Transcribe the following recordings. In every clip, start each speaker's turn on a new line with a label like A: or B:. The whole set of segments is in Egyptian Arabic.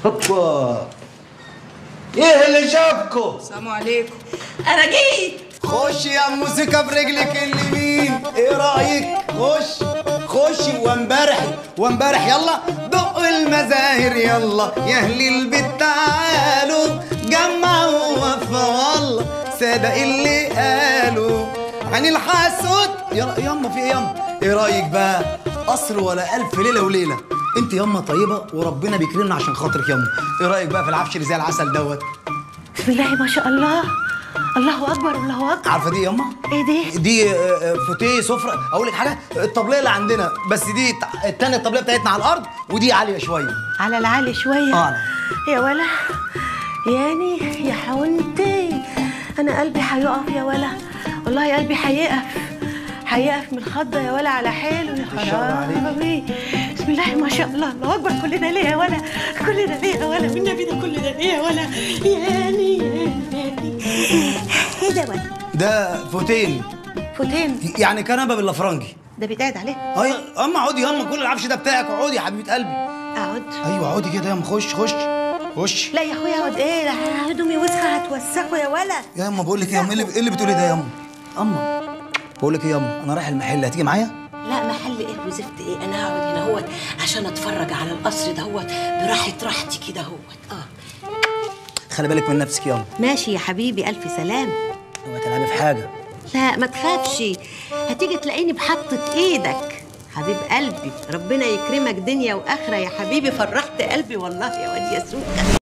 A: هوبا ايه اللي جابكم
B: السلام عليكم انا جيت
A: خش يا موسيقى برجلك اليمين ايه رايك خش خش وامبارح وامبارح يلا دق المزاهر يلا يا اهل البيت تعالوا جمعوا وفا والله صدق اللي قالوا عن الحاسود يلا ياما في ايه ياما ايه رايك بقى قصر ولا الف ليله وليله انت ياما طيبه وربنا بيكرمنا عشان خاطرك ياما ايه رايك بقى في العفش اللي زي العسل دوت
C: بسم الله ما شاء الله الله اكبر الله اكبر
A: عارفه دي ياما
C: ايه دي
A: دي آه، آه، فوتيه سفره اقول لك حاجه الطبليه اللي عندنا بس دي تع- التانية الطبليه بتاعتنا على الارض ودي عاليه شويه
C: على العالي شويه
A: اه
C: يا ولا ياني يا حونتي انا قلبي هيقف يا ولا والله قلبي هيقف هيقف من الخضه يا ولا على حاله يا
A: الشر عليك.
C: خرابي بسم الله ما شاء الله الله اكبر كلنا ليه يا ولا كلنا ليه يا ولا والنبي ده كلنا ليه يا ولا ياني ياني ايه ده ولا
A: ده فوتين
C: فوتين
A: يعني كنبه بالافرنجي
C: ده بيتقعد عليه
A: اه يا- اما اقعدي ياما كل العفش ده بتاعك اقعدي يا حبيبه قلبي
C: اقعد
A: ايوه اقعدي كده ياما خش خش خش
C: لا يا اخويا اقعد ايه ده هدومي وسخه هتوسخه يا ولا
A: يا اما بقول لك ايه يا اما ايه اللي- إيه اللي بتقولي ده يا اما اما بقول لك ايه يا اما انا رايح المحل هتيجي معايا
B: لا محل ايه وزفت ايه انا هقعد هنا هوت عشان اتفرج على القصر دهوت براحه راحتي كده هوت اه
A: خلي بالك من نفسك يا اما
C: ماشي يا حبيبي الف سلام
A: اوعي تلعبي في حاجه
C: لا ما تخافش هتيجي تلاقيني بحطة ايدك حبيب قلبي ربنا يكرمك دنيا واخره يا حبيبي فرحت قلبي والله يا واد يا سوكا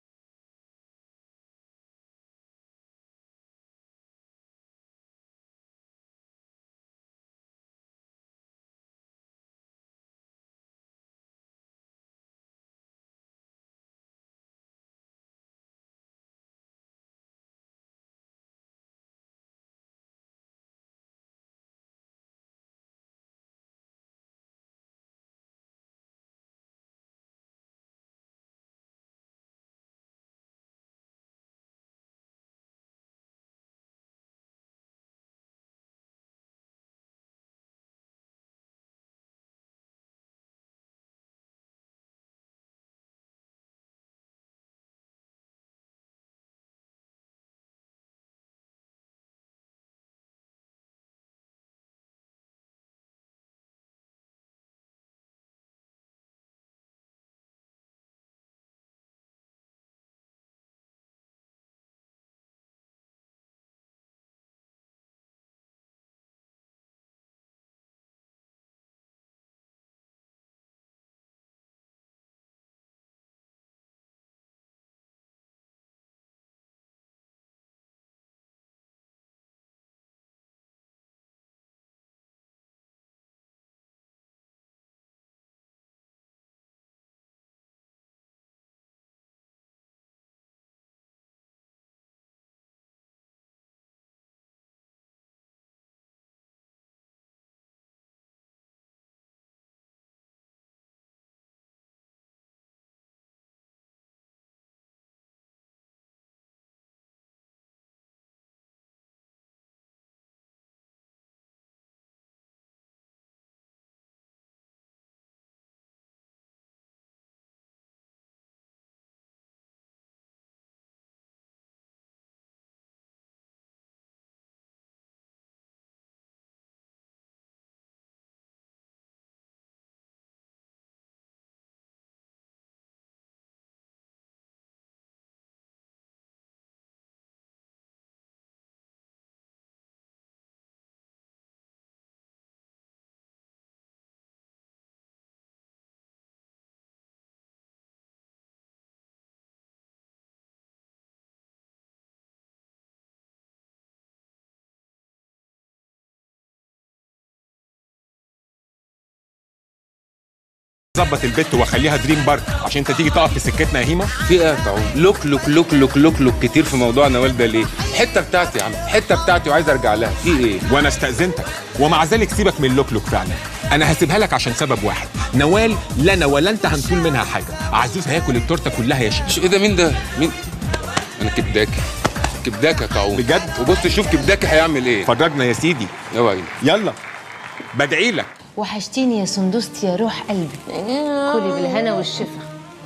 D: ظبط البت واخليها دريم بارك عشان انت تيجي تقف في سكتنا يا هيما
E: في ايه يا طاعون لوك لوك لوك لوك لوك لوك كتير في موضوع نوال ده ليه الحته بتاعتي يا عم الحته بتاعتي وعايز ارجع لها في ايه
D: وانا استاذنتك ومع ذلك سيبك من اللوكلوك فعلا انا هسيبها لك عشان سبب واحد نوال لا انا ولا انت هنطول منها حاجه عزوز هياكل التورته كلها يا شيخ
E: مش ايه ده مين ده مين انا كبداكي كبداكي يا طاعون
D: بجد؟
E: وبص شوف كبداكي هيعمل ايه
D: فرجنا يا سيدي
E: اوعي
D: يلا بدعي لك
F: وحشتيني يا سندوستي يا روح قلبي كلي بالهنا والشفا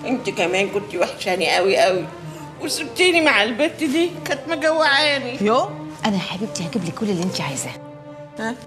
B: انت كمان كنت وحشاني قوي قوي وسبتيني مع البت دي كانت مجوعاني
F: يو انا يا حبيبتي هجيب لك كل اللي انت عايزاه
B: ها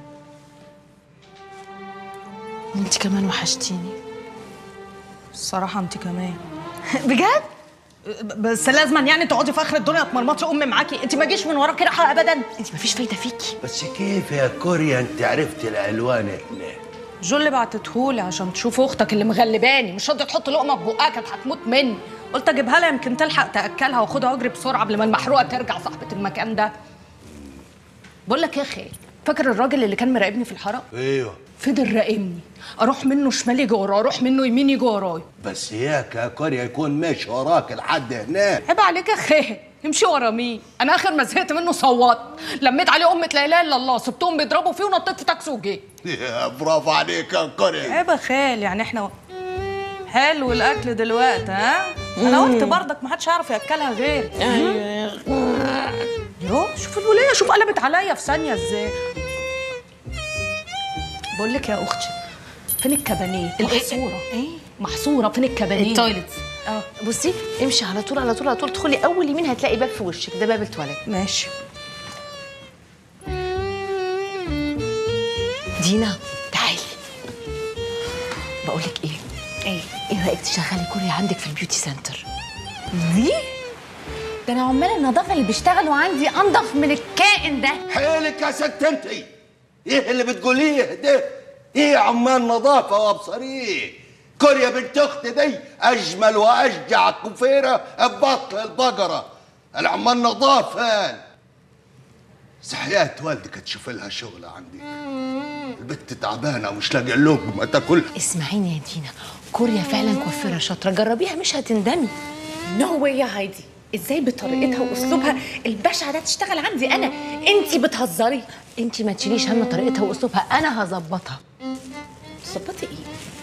F: انت كمان وحشتيني
G: الصراحة انت كمان
F: بجد
G: بس لازم يعني تقعدي في اخر الدنيا تمرمطي امي معاكي انت ما جيش من وراكي راحة ابدا
F: انت مفيش فايده فيكي
H: بس كيف يا كوريا انت عرفت الالوان هناك
G: جو اللي بعتتهولي عشان تشوف اختك اللي مغلباني مش راضيه تحط لقمه في بقها كانت هتموت مني قلت اجيبها لها يمكن تلحق تاكلها واخدها واجري بسرعه قبل ما المحروقه ترجع صاحبه المكان ده بقول لك يا اخي فاكر الراجل اللي كان مراقبني في الحاره
H: ايوه
G: فضل راقبني اروح منه شمال يجي ورايا اروح منه يمين يجي ورايا
H: بس اياك يا كوريا يكون ماشي وراك لحد هناك
G: عيب عليك يا اخي يمشي ورا مين انا اخر ما زهقت منه صوت لميت عليه امه لا اله الا الله سبتهم بيضربوا فيه ونطيت في تاكسي وجيت
H: يا برافو عليك يا كوريا
G: عيب يا خال يعني احنا حلو الاكل دلوقتي ها انا قلت برضك ما حدش هيعرف ياكلها غير يو شوف الوليه شوف قلبت عليا في ثانيه ازاي بقول لك يا اختي فين الكبانيه محصوره
F: ايه
G: محصوره فين الكبانيه
F: التويلت
G: اه
F: بصي امشي على طول على طول على طول ادخلي اول يمين هتلاقي باب في وشك ده باب التواليت
G: ماشي
F: دينا تعالي بقول لك ايه ايه ايه رايك تشغلي كوريا عندك في البيوتي سنتر
I: دي ده انا عمال النظافه اللي بيشتغلوا عندي انضف من الكائن ده
H: حيلك يا ست انت ايه اللي بتقوليه ده ايه يا عمال نظافه وابصريه كوريا بنت اختي دي اجمل واشجع كفيره ببطن البقره العمال نظافه صحيات والدك تشوف لها شغله عندي البت تعبانه ومش لاقي لقمه تاكل
F: اسمعيني يا دينا كوريا فعلا كوافيره شاطره جربيها مش هتندمي
I: نو واي يا هايدي ازاي بطريقتها واسلوبها البشع ده تشتغل عندي انا انتي بتهزري
F: انت ما تشيليش هم طريقتها واسلوبها انا هظبطها
I: ظبطي ايه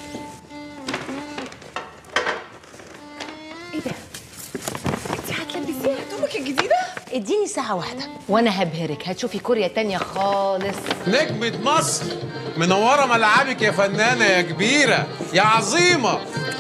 I: ايه ده انتي هتلبسيها هدومك الجديده
F: اديني ساعه واحده وانا هبهرك هتشوفي كوريا تانية خالص
D: نجمة مصر منورة ملعبك يا فنانة يا كبيرة يا عظيمة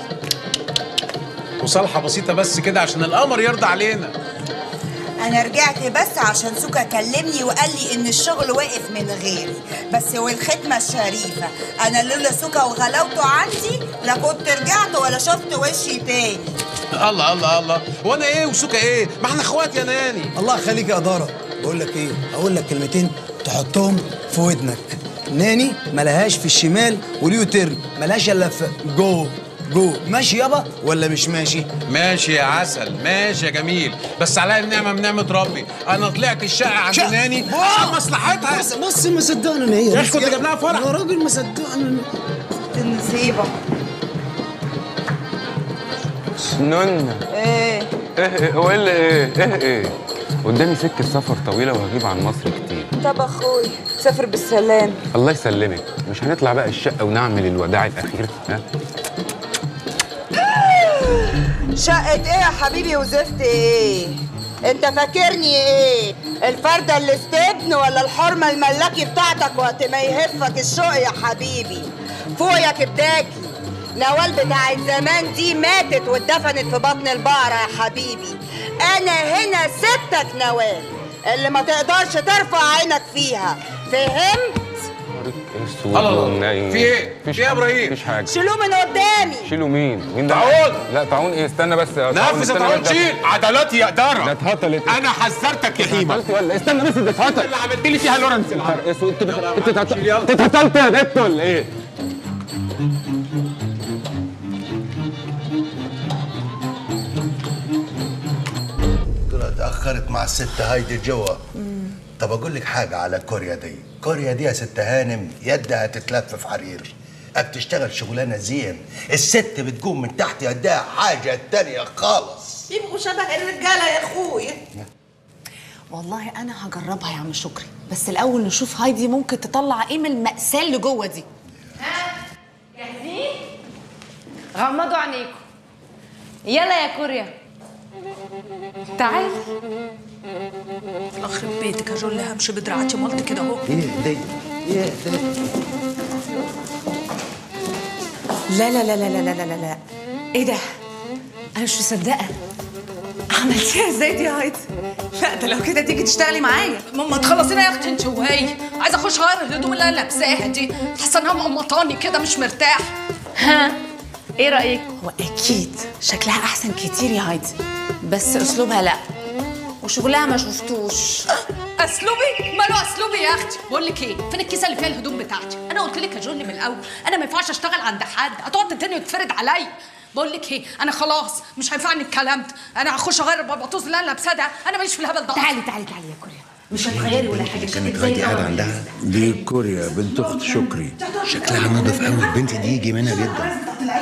D: وصالحة بسيطة بس كده عشان القمر يرضى علينا
J: انا رجعت بس عشان سوكا كلمني وقال لي ان الشغل واقف من غيري بس والختمه الشريفه انا لولا سوكا وغلاوته عندي لا كنت رجعت ولا شفت وشي تاني
D: الله الله الله وانا ايه وسوكا ايه ما احنا اخوات يا ناني
A: الله يخليك يا إدارة بقول لك إيه هقول لك كلمتين تحطهم في ودنك ناني ملهاش في الشمال وليو ترن ملهاش إلا في جو جو ماشي يابا ولا مش ماشي
D: ماشي يا عسل ماشي يا جميل بس عليا النعمة من نعمة ربي انا طلعت الشقة عند
A: شقة.
D: ناني
A: واو.
D: عشان مصلحتها
A: بص بص مصدقنا هي
D: يا أخي كنت جايب لها فرح.
A: يا راجل مصدقنا
J: النصيبه
E: نونا
J: ايه
E: ايه ايه هو ايه اللي ايه ايه ايه قدامي سكة سفر طويلة وهجيب عن مصر كتير
J: طب اخوي سافر بالسلام
E: الله يسلمك مش هنطلع بقى الشقة ونعمل الوداع الأخير ها
J: شقة ايه يا حبيبي وزفت ايه؟ انت فاكرني ايه؟ الفردة اللي استبن ولا الحرمة الملاكي بتاعتك وقت ما يهفك الشوق يا حبيبي؟ فوق يا كبداكي نوال بتاعت زمان دي ماتت واتدفنت في بطن البقرة يا حبيبي انا هنا ستك نوال اللي ما تقدرش ترفع عينك فيها فهمت؟
E: اسود
D: الله الله
E: ونايم.
D: في ايه؟
E: مفيش
D: في ايه يا
E: حاجة،
D: إبراهيم؟
E: مفيش حاجة
J: شيلوه من قدامي
E: شيلوا مين؟ مين ده؟
D: طاعون.
E: لا طاعون ايه استنى بس يا طاعون،
D: نفذ
E: استنى
D: تعال
E: بس.
D: شيل عضلاتي يا
E: ده
D: إدارة
E: اتهطلت
D: انا حذرتك يا هيما
E: اتهطلت ولا استنى بس ده اتهطل
D: اللي عملت لي فيها لورنس العرب
E: اسود انت
D: يلا
E: انت
D: يا معلم، شيل يلا.
E: اتهطلت اتهطلت يا بت ولا ايه؟
H: طلعت اتاخرت مع الست هايدي جوا طب اقول لك حاجه على كوريا دي كوريا دي يا ست هانم يدها تتلف في حرير بتشتغل شغلانه زين الست بتقوم من تحت يدها حاجه تانية خالص
B: يبقوا شبه الرجاله يا اخويا
I: والله انا هجربها يا عم شكري بس الاول نشوف هايدي ممكن تطلع ايه من المأساة اللي جوه دي
G: غمضوا عينيكم يلا يا كوريا تعالي اخرب بيتك يا جول همشي بدراعتي ملط كده اهو
H: ايه دي ايه دي
I: لا لا لا لا لا لا لا لا ايه ده انا مش مصدقه عملتيها ازاي دي يا هايدي لا ده لو كده تيجي تشتغلي معايا
G: ماما تخلصينا يا اختي انت وهي عايزه اخش اغير الهدوم اللي انا لابساها دي حاسه انها مقمطاني كده مش مرتاح
I: ها ايه رايك هو اكيد شكلها احسن كتير يا هايدي بس اسلوبها لا وشغلها ما شفتوش
G: اسلوبي ماله اسلوبي يا اختي بقول لك ايه فين الكيسه اللي فيها الهدوم بتاعتي انا قلت لك يا جولي من الاول انا ما ينفعش اشتغل عند حد هتقعد تتني وتفرد عليا بقول لك ايه انا خلاص مش هينفعني الكلام ده انا هخش اغير البلبطوز اللي انا لابساه ده انا ماليش في الهبل ده
I: تعالي تعالي تعالي يا كوريا
G: مش هتغيري ولا حاجه
A: كانت هايدي قاعده عندها
K: دي كوريا بنت اخت شكري
A: شكلها نضف قوي البنت دي يجي منها جدا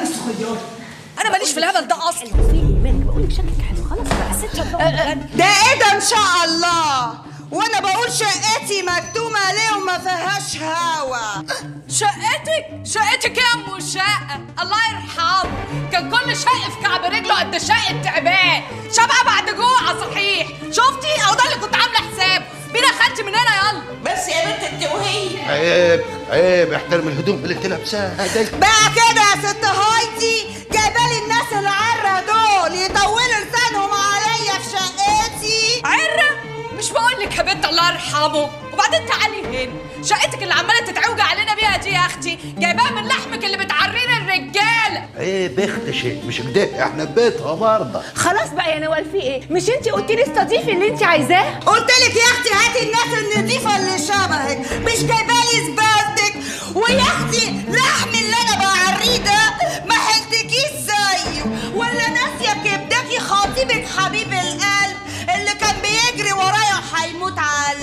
G: انا ماليش في الهبل ده اصلا
F: بقول لك شكلك حلو خلاص بقى ست
J: ده ايه ده ان شاء الله وانا بقول شقتي مكتومه ليه وما فيهاش هوا
G: شقتك شقتك يا ام الشقه الله يرحمه كان كل شق في كعب رجله قد شقه تعبان شبعه بعد جوع صحيح شفتي اهو ده اللي كنت عامله حسابه مين اخدتي من هنا يلا
J: بس يا بنت انت وهي
H: عيب عيب احترم الهدوم اللي انت لابساها دي
J: بقى كده يا ست هايدي جايبالي الناس العرة دول يطولوا لسانهم عليا في شقتي
G: عره مش بقول لك يا بنت الله يرحمه وبعدين تعالي هنا شقتك اللي عماله تتعوج علينا بيها دي يا اختي جايباها من لحمك اللي بتعرينا الرجاله
H: عيب اختشي مش كده احنا في بيتها برضه
F: خلاص بقى يا نوال في ايه مش انت قلتي لي استضيفي اللي انت عايزاه
J: قلت لك يا اختي هاتي الناس النظيفه اللي شبهك مش جايبالي زبالتك ويا اختي لحم اللي انا بعريه ده ما حلتكيش زيه ولا ناسيه كبدكي خطيبك حبيب القلب اللي كان بيجري ورايا هيموت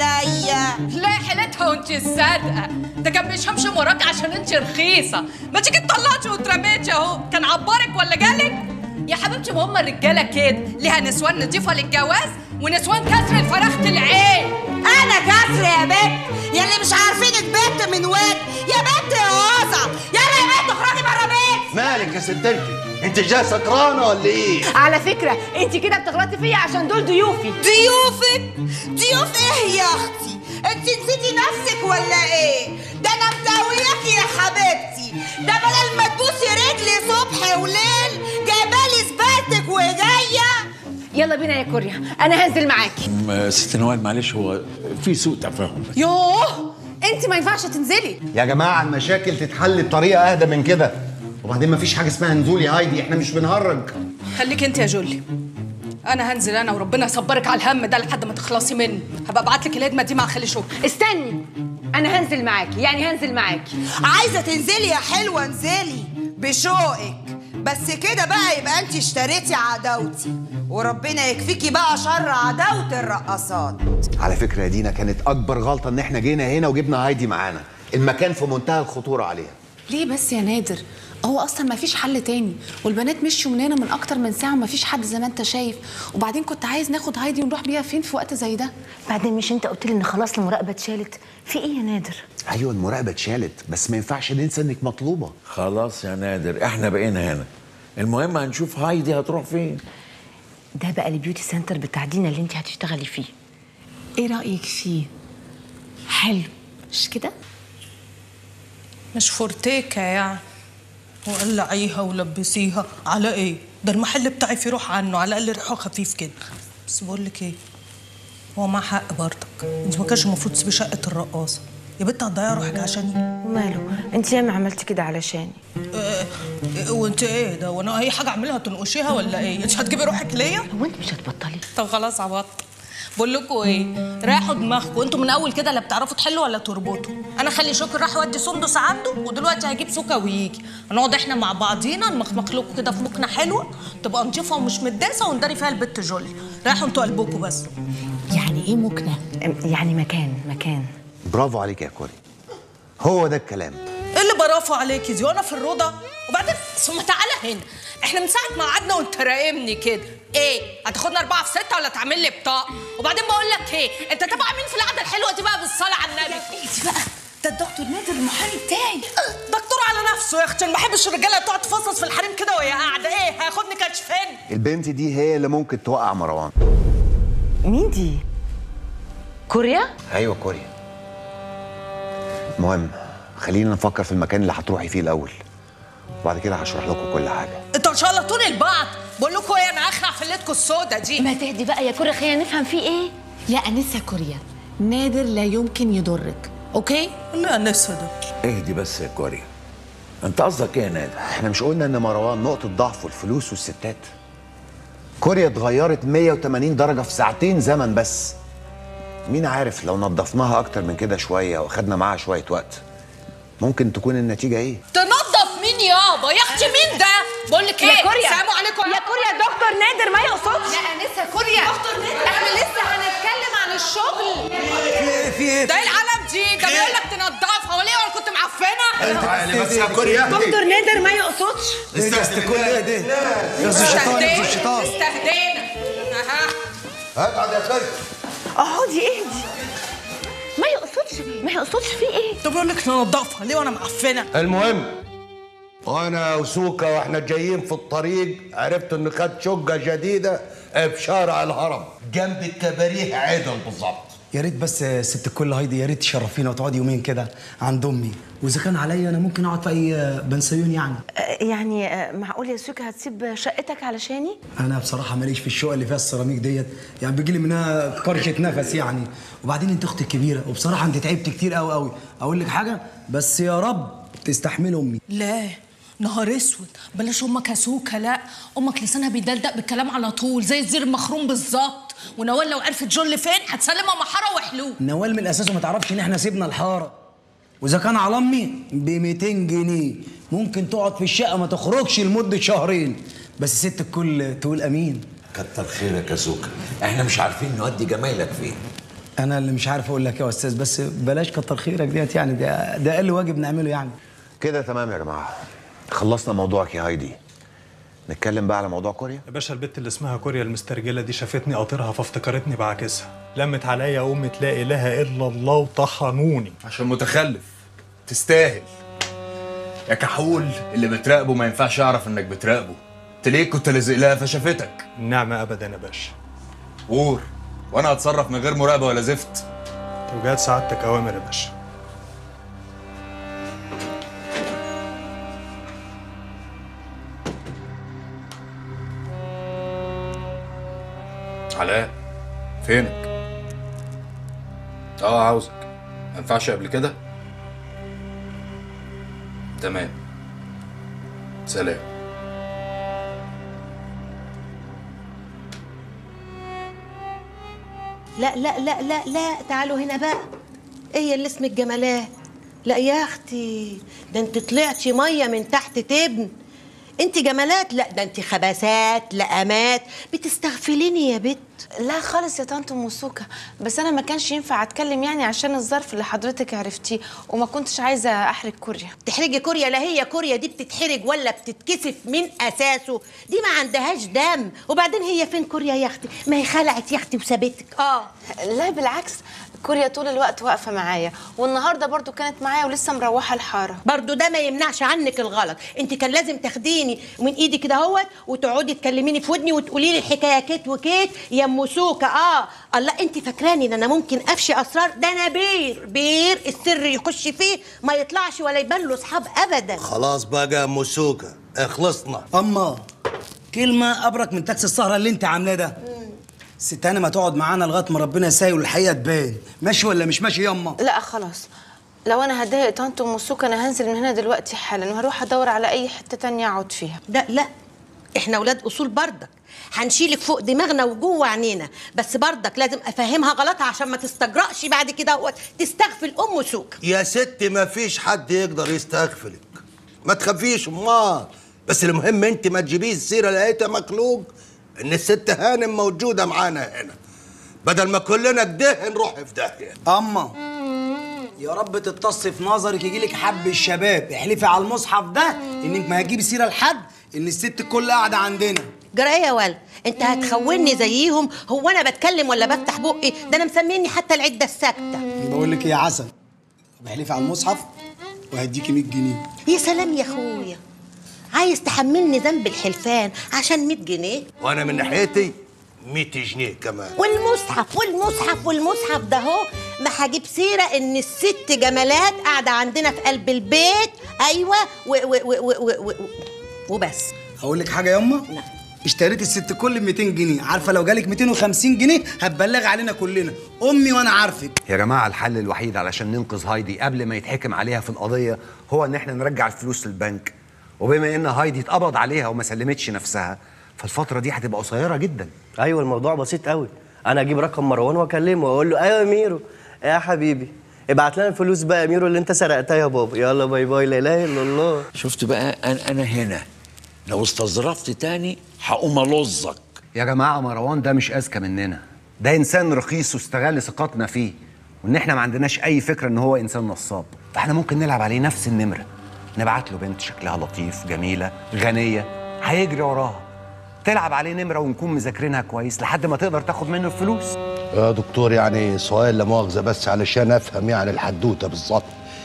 J: عليا
G: لا حيلتها وانت الصادقه ده كان بيشمشم وراك عشان انت رخيصه ما تيجي اتطلعتي واترميتي اهو كان عبرك ولا جالك يا حبيبتي ما هم الرجاله كده ليها نسوان نضيفه للجواز ونسوان كسر الفراخة العين
J: انا كسر يا بنت يا اللي مش عارفينك بنت من وين يا بنت يا واسع يلا يا بنت اخرجي بره بيت
H: مالك يا ست انت انت جاي سكرانه ولا ايه
F: على فكره انت كده بتغلطي فيا عشان دول ضيوفي
J: ضيوفك ضيوف ايه يا اختي انت نسيتي نفسك ولا ايه ده انا مداوياكي يا حبيبتي ده بدل ما تبوسي رجلي صبح وليل جايبالي زبالتك وجايه
F: يلا بينا يا كوريا انا هنزل معاكي
K: م- ست نوال معلش هو في سوء تفاهم
I: يوه انت ما ينفعش تنزلي
A: يا جماعه المشاكل تتحل بطريقه اهدى من كده وبعدين مفيش حاجه اسمها نزول يا هايدي احنا مش بنهرج
G: خليك انت يا جولي انا هنزل انا وربنا يصبرك على الهم ده لحد ما تخلصي منه هبقى ابعت لك الهدمه دي مع خالي شكري
F: استني انا هنزل معاكي يعني هنزل معاكي
J: عايزه تنزلي يا حلوه انزلي بشوقك بس كده بقى يبقى انت اشتريتي عداوتي وربنا يكفيكي بقى شر عداوه الرقصات
A: على فكره يا دينا كانت اكبر غلطه ان احنا جينا هنا وجبنا هايدي معانا المكان في منتهى الخطوره عليها
I: ليه بس يا نادر هو اصلا ما فيش حل تاني والبنات مشوا من هنا من اكتر من ساعه وما فيش حد زي ما انت شايف وبعدين كنت عايز ناخد هايدي ونروح بيها فين في وقت زي ده
F: بعدين مش انت قلت لي ان خلاص المراقبه اتشالت في ايه يا نادر
A: ايوه المراقبه اتشالت بس ما ينفعش ننسى انك مطلوبه
K: خلاص يا نادر احنا بقينا هنا المهم هنشوف هايدي هتروح فين
F: ده بقى البيوتي سنتر بتاع دينا اللي انت هتشتغلي فيه
I: ايه رايك فيه حلو مش كده
G: مش فورتيكا يعني وقلعيها ولبسيها على ايه ده المحل بتاعي فيه روح عنه على الاقل ريحه خفيف كده بس بقول لك ايه هو مع حق برضك انت ما كانش المفروض تسيبي شقه الرقاصه يا بنت هتضيعي روحك عشاني
C: ماله انت ياما عملتي كده علشاني
G: إيه إيه وانت ايه ده وانا اي حاجه اعملها تنقشيها ولا ايه انت هتجيبي روحك ليا
F: هو انت مش هتبطلي
G: طب خلاص عبطت بقول لكم ايه رايحوا دماغكم انتوا من اول كده لا بتعرفوا تحلوا ولا تربطوا انا خلي شكر راح يودي سندس عنده ودلوقتي هيجيب سوكا ويجي هنقعد احنا مع بعضينا نمخمخ لكم كده في مكنه حلوه تبقى نضيفه ومش متداسه ونداري فيها البت جولي رايحوا انتوا قلبكم بس
I: يعني ايه مكنه
C: يعني مكان مكان
A: برافو عليك يا كوري هو ده الكلام
G: ايه اللي برافو عليكي دي وانا في الروضه وبعدين ثم تعالى هنا احنا من ساعه ما قعدنا وانت راقمني كده ايه هتاخدنا اربعه في سته ولا تعمل لي بطاقه وبعدين بقول لك ايه انت تبع مين في القعده الحلوه دي بقى بالصلاه على النبي
I: انت بقى ده الدكتور نادر المحامي بتاعي
G: دكتور على نفسه يا اختي أنا ما بحبش الرجاله تقعد تفصص في الحريم كده وهي قاعده ايه هياخدني كشفين
A: البنت دي هي اللي ممكن توقع مروان
C: مين دي كوريا
A: ايوه كوريا المهم خلينا نفكر في المكان اللي هتروحي فيه الاول وبعد كده هشرح لكم كل حاجه
G: انتوا شلطوني البعض بقول لكم ايه انا اخلع فلتكم السودا دي
F: ما تهدي بقى يا كوريا خلينا نفهم فيه ايه يا انسه كوريا نادر لا يمكن يضرك اوكي
G: لا نسى ده
K: اهدي بس يا كوريا انت قصدك ايه يا نادر
A: احنا مش قلنا ان مروان نقطه ضعفه الفلوس والستات كوريا اتغيرت 180 درجه في ساعتين زمن بس مين عارف لو نظفناها اكتر من كده شويه واخدنا معاها شويه وقت ممكن تكون النتيجه ايه
G: تنظف مين يابا يا اختي مين ده بقول لك ايه
C: يا كوريا.
G: سلام عليكم
C: يا كوريا دكتور نادر ما يقصدش
I: يا انسه كوريا دكتور نادر احنا لسه هنتكلم عن الشغل
A: في ايه
G: ده ايه العلم دي ده بيقول لك تنضفها وليه ولا كنت معفنه
H: تعالي بس يا كوريا
C: دكتور نادر ما يقصدش
A: ايه ده استكل ايه ده يغزو الشيطان يغزو الشيطان
G: استهدينا اها
H: اقعد يا كوريا
C: اقعدي اهدي ما يقصدش ما يقصدش في ايه
G: طب بيقول لك ننضفها ليه وانا معفنه
H: المهم وانا وسوكا واحنا جايين في الطريق عرفت اني خدت شقه جديده بشارع الهرم جنب الكباريه عدل بالظبط
L: يا ريت بس ست الكل هايدي يا ريت تشرفينا وتقعدي يومين كده عند امي واذا كان عليا انا ممكن اقعد في اي بنسيون يعني
C: يعني آه، معقول يا سوكا هتسيب شقتك علشاني
L: انا بصراحه ماليش في الشقه اللي فيها السيراميك ديت يعني بيجي لي منها كرشه نفس يعني وبعدين انت اختي الكبيره وبصراحه انت تعبت كتير قوي قوي اقول لك حاجه بس يا رب تستحمل امي
G: لا نهار اسود بلاش امك يا سوكا لا امك لسانها بيدلدق بالكلام على طول زي الزير المخروم بالظبط ونوال لو عرفت جول فين هتسلمها محاره وحلو
L: نوال من الاساس ما تعرفش ان احنا سيبنا الحاره واذا كان على امي ب 200 جنيه ممكن تقعد في الشقه ما تخرجش لمده شهرين بس ست الكل تقول امين
K: كتر خيرك يا سوكا احنا مش عارفين نودي جمايلك فين
L: انا اللي مش عارف اقول لك يا استاذ بس بلاش كتر خيرك ديت يعني ده ده اقل واجب نعمله يعني
A: كده تمام يا جماعه خلصنا موضوعك يا هايدي نتكلم بقى على موضوع كوريا
M: يا باشا البت اللي اسمها كوريا المسترجله دي شافتني قاطرها فافتكرتني بعاكسها لمت عليا امي لا اله الا الله وطحنوني
E: عشان متخلف تستاهل يا كحول اللي بتراقبه ما ينفعش يعرف انك بتراقبه تلاقيك كنت لازق لها فشافتك
M: النعمه ابدا يا باشا
E: قور وانا هتصرف من غير مراقبه ولا زفت
M: توجيهات سعادتك اوامر يا باشا
E: علاء فينك اه عاوزك ما ينفعش قبل كده تمام سلام
B: لا لا لا لا لا تعالوا هنا بقى ايه اللي اسمك جمالات لا يا اختي ده انت طلعتي ميه من تحت تبن انت جمالات لا ده انت خباسات لقمات بتستغفليني يا بت
I: لا خالص يا طنط ام سوكا بس انا ما كانش ينفع اتكلم يعني عشان الظرف اللي حضرتك عرفتيه وما كنتش عايزه احرج كوريا
B: تحرجي كوريا لا هي كوريا دي بتتحرج ولا بتتكسف من اساسه دي ما عندهاش دم وبعدين هي فين كوريا يا اختي ما هي خلعت يا اختي وسابتك اه
I: لا بالعكس كوريا طول الوقت واقفه معايا والنهارده برضو كانت معايا ولسه مروحه الحاره
B: برضو ده ما يمنعش عنك الغلط انت كان لازم تاخديني من ايدي كده اهوت وتقعدي تكلميني في ودني وتقولي لي الحكايه كيت وكيت يا ام سوكه اه الله انت فاكراني ان انا ممكن افشي اسرار ده انا بير بير السر يخش فيه ما يطلعش ولا يبان له اصحاب ابدا
H: خلاص بقى يا ام سوكا اخلصنا
L: اما كلمه ابرك من تاكسي السهره اللي انت عاملاه ده ست هانم هتقعد معانا لغايه ما ربنا يسهل والحقيقه تبان ماشي ولا مش ماشي ياما
I: لا خلاص لو انا هضايق طنط ام سوكا انا هنزل من هنا دلوقتي حالا وهروح ادور على اي حته تانية اقعد فيها
B: لا لا احنا ولاد اصول بردك هنشيلك فوق دماغنا وجوه عينينا بس بردك لازم افهمها غلطها عشان ما تستجرأش بعد كده هو تستغفل ام سوكا
H: يا ستي ما فيش حد يقدر يستغفلك ما تخافيش امال بس المهم انت ما تجيبيش السيره لقيتها مخلوق ان الست هانم موجوده معانا هنا بدل ما كلنا كده نروح في داهيه
L: اما يا رب تتصي في نظرك يجيلك حب الشباب احلفي على المصحف ده انك ما هتجيبي سيره لحد ان الست الكل قاعده عندنا
B: جرى ايه يا ولد انت هتخوني زيهم هو انا بتكلم ولا بفتح بقي ده انا مسميني حتى العده الساكته
L: بقول لك ايه يا عسل احلفي على المصحف وهديكي 100 جنيه
B: يا سلام يا اخويا عايز تحملني ذنب الحلفان عشان 100 جنيه
H: وانا من ناحيتي 100 جنيه كمان
B: والمصحف والمصحف والمصحف ده اهو ما هجيب سيره ان الست جمالات قاعده عندنا في قلب البيت ايوه و و و و و و وبس
L: اقول لك حاجه ياما اشتريت الست كل 200 جنيه عارفه لو جالك 250 جنيه هتبلغ علينا كلنا امي وانا عارفك
A: يا جماعة الحل الوحيد علشان ننقذ هايدي قبل ما يتحكم عليها في القضية هو ان احنا نرجع الفلوس للبنك وبما ان هايدي اتقبض عليها وما سلمتش نفسها فالفترة دي هتبقى قصيرة جدا
N: ايوه الموضوع بسيط قوي انا اجيب رقم مروان واكلمه واقول له ايوه يا ميرو يا حبيبي ابعت لنا الفلوس بقى يا ميرو اللي انت سرقتها يا بابا يلا باي باي لا اله الا الله
K: شفت بقى انا انا هنا لو استظرفت تاني هقوم الظك
A: يا جماعة مروان ده مش أذكى مننا ده إنسان رخيص واستغل ثقتنا فيه وإن إحنا ما عندناش أي فكرة إن هو إنسان نصاب فإحنا ممكن نلعب عليه نفس النمرة نبعت له بنت شكلها لطيف جميلة غنية هيجري وراها تلعب عليه نمرة ونكون مذاكرينها كويس لحد ما تقدر تاخد منه الفلوس
H: يا دكتور يعني سؤال لا مؤاخذة بس علشان أفهم يعني الحدوتة بالظبط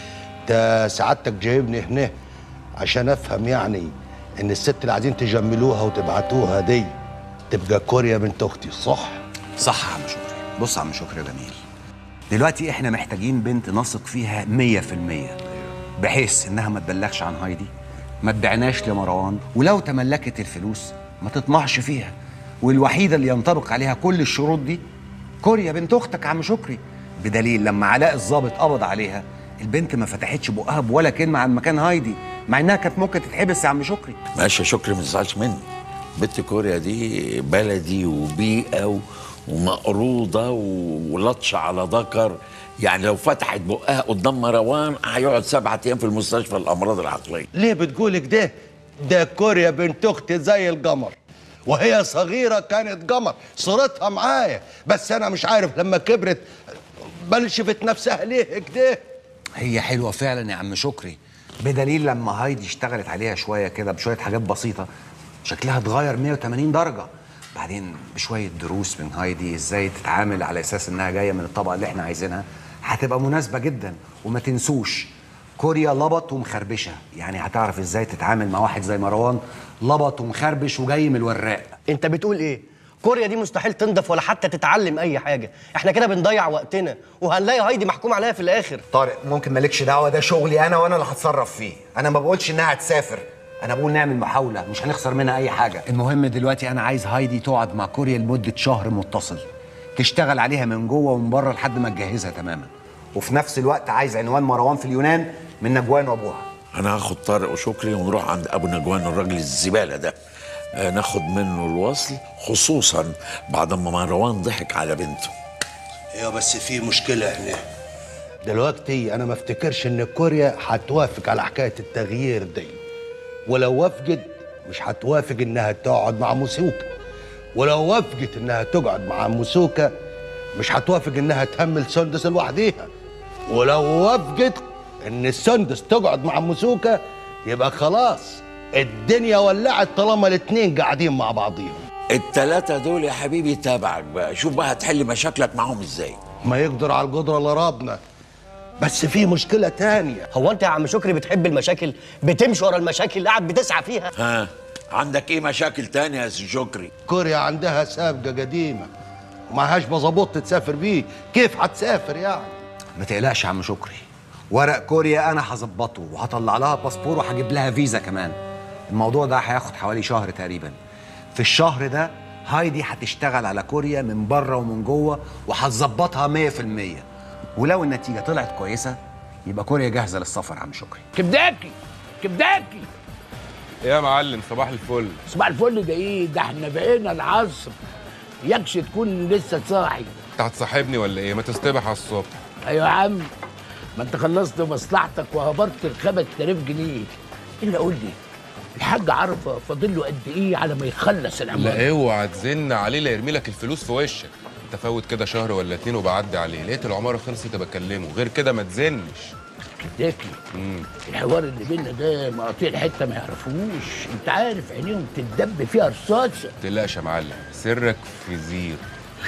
H: ده سعادتك جايبني هنا عشان أفهم يعني إن الست اللي عايزين تجملوها وتبعتوها دي تبقى كوريا بنت أختي صح؟
A: صح يا عم شكري بص يا عم شكري جميل دلوقتي احنا محتاجين بنت نثق فيها 100% بحيث انها ما تبلغش عن هايدي ما تبيعناش لمروان ولو تملكت الفلوس ما تطمعش فيها والوحيده اللي ينطبق عليها كل الشروط دي كوريا بنت اختك يا عم شكري بدليل لما علاء الضابط قبض عليها البنت ما فتحتش بقها بولا كلمه عن مكان هايدي مع انها كانت ممكن تتحبس يا عم شكري
K: ماشي يا شكري ما تزعلش مني بنت كوريا دي بلدي وبيئه و... ومقروضه و- ولطشه على ذكر يعني لو فتحت بقها قدام مروان هيقعد سبعة ايام في المستشفى الامراض العقليه
H: ليه بتقول كده؟ ده كوريا بنت أختي زي القمر وهي صغيرة كانت قمر صورتها معايا بس أنا مش عارف لما كبرت بلشفت نفسها ليه كده؟
A: هي حلوه فعلا يا عم شكري بدليل لما هايدي اشتغلت عليها شويه كده بشويه حاجات بسيطه شكلها اتغير 180 درجه بعدين بشويه دروس من هايدي ازاي تتعامل على اساس انها جايه من الطبقه اللي احنا عايزينها هتبقى مناسبه جدا وما تنسوش كوريا لبط ومخربشه يعني هتعرف ازاي تتعامل مع واحد زي مروان لبط ومخربش وجاي من الوراق
N: انت بتقول ايه كوريا دي مستحيل تنضف ولا حتى تتعلم اي حاجه احنا كده بنضيع وقتنا وهنلاقي هايدي محكوم عليها في الاخر
A: طارق ممكن مالكش دعوه ده شغلي انا وانا اللي هتصرف فيه انا ما بقولش انها هتسافر انا بقول نعمل محاوله مش هنخسر منها اي حاجه المهم دلوقتي انا عايز هايدي تقعد مع كوريا لمده شهر متصل تشتغل عليها من جوه ومن بره لحد ما تجهزها تماما وفي نفس الوقت عايز عنوان مروان في اليونان من نجوان وابوها
K: انا هاخد طارق وشكري ونروح عند ابو نجوان الراجل الزباله ده آه، ناخد منه الوصل خصوصا بعد ما مروان ضحك على بنته
H: ايوه بس في مشكلة هنا دلوقتي انا ما افتكرش ان كوريا هتوافق على حكاية التغيير دي ولو وافقت مش هتوافق انها تقعد مع موسوكا ولو وافقت انها تقعد مع موسوكا مش هتوافق انها تهمل سندس لوحديها ولو وافقت ان السندس تقعد مع موسوكا يبقى خلاص الدنيا ولعت طالما الاتنين قاعدين مع بعضيهم
K: التلاتة دول يا حبيبي تابعك بقى شوف بقى هتحل مشاكلك معاهم ازاي
H: ما يقدر على القدرة الا ربنا بس في مشكلة تانية
N: هو انت يا عم شكري بتحب المشاكل بتمشي ورا المشاكل قاعد بتسعى فيها
K: ها عندك ايه مشاكل تانية يا سي شكري
H: كوريا عندها سابقة قديمة ومعهاش بظبط تسافر بيه كيف هتسافر يعني
A: ما تقلقش يا عم شكري ورق كوريا انا هظبطه وهطلع لها باسبور وهجيب لها فيزا كمان الموضوع ده هياخد حوالي شهر تقريبا في الشهر ده هايدي هتشتغل على كوريا من بره ومن جوه وهتظبطها 100% ولو النتيجه طلعت كويسه يبقى كوريا جاهزه للسفر يا عم شكري
O: كبداكي كبداكي
D: ايه يا معلم صباح الفل
O: صباح الفل ده ايه ده احنا بقينا العصر يكش تكون لسه صاحي
D: انت هتصاحبني ولا ايه ما تصطبح على الصبح
O: ايوه يا عم ما انت خلصت مصلحتك وهبرت ال 5000 جنيه الا قول لي الحاج عرفه فاضل له قد ايه على ما يخلص العماره
D: لا اوعى تزن عليه لا يرمي لك الفلوس في وشك انت فوت كده شهر ولا اتنين وبعدي عليه لقيت العماره خلصت بكلمه غير كده ما تزنش
O: كداكي الحوار اللي بينا ده مقاطيع الحته ما يعرفوش انت عارف عينيهم تتدب فيها رصاصه
D: تقلقش يا معلم سرك في زير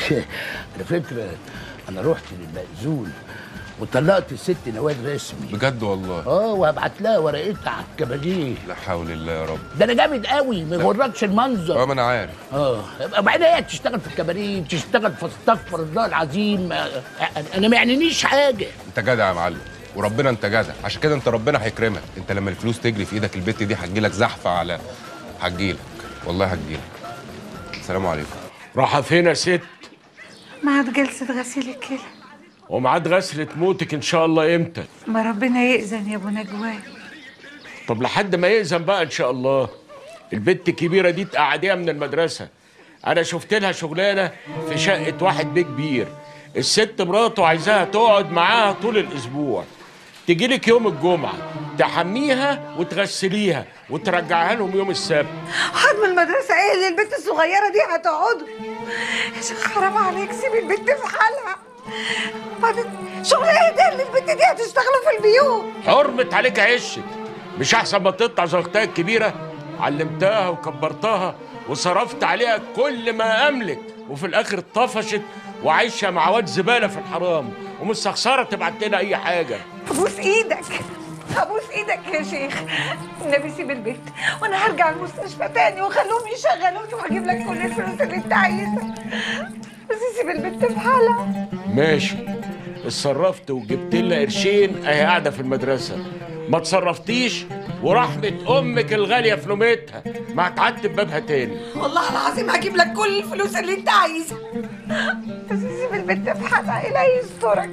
O: على فكره انا رحت للمأذون وطلقت الست نوال رسمي
D: بجد والله
O: اه وهبعت لها ورقتها على الكباريه
D: لا حول الله يا رب
O: ده انا جامد قوي ما يغركش المنظر
D: اه ما انا عارف
O: اه وبعدين هي تشتغل في الكباريه تشتغل في استغفر الله العظيم آه، انا ما يعنينيش حاجه
D: انت جدع يا معلم
P: وربنا انت جدع عشان كده انت ربنا هيكرمك انت لما الفلوس تجري في ايدك البت دي هتجيلك زحفه على هتجيلك والله هتجيلك السلام عليكم
O: راحة فين يا ست
Q: ميعاد جلسة غسيل الكلى
O: وميعاد غسلة موتك ان شاء الله امتى
Q: ما ربنا يأذن يا ابو نجوان
O: طب لحد ما يأذن بقى ان شاء الله البت الكبيرة دي تقعديها من المدرسة انا شفت لها شغلانة في شقة واحد بيه كبير الست مراته عايزاها تقعد معاها طول الاسبوع تجيلك يوم الجمعة تحميها وتغسليها وترجعها لهم يوم السبت
Q: حرم المدرسة ايه اللي البنت الصغيرة دي هتقعدوا يا شيخ حرام عليك سيب البنت في حالها بعدين شغل ايه ده اللي البنت دي هتشتغلوا في البيوت
O: حرمت عليك عشت مش احسن ما تطلع زي اختها الكبيره علمتها وكبرتها وصرفت عليها كل ما املك وفي الاخر طفشت وعايشه مع واد زباله في الحرام ومستخسره تبعت لنا اي حاجه
Q: ابوس ايدك ابوس ايدك يا شيخ النبي سيب البيت وانا هرجع المستشفى تاني وخلوهم يشغلوني وهجيب لك كل الفلوس اللي انت عايزها بس سيب البنت في حالها
O: ماشي اتصرفت وجبت لنا قرشين اهي قاعده في المدرسه ما تصرفتيش ورحمه امك الغاليه في نومتها ما هتعتب بابها تاني
Q: والله العظيم هجيب لك كل الفلوس اللي انت عايزها بس سيب البنت في حالها الهي يسترك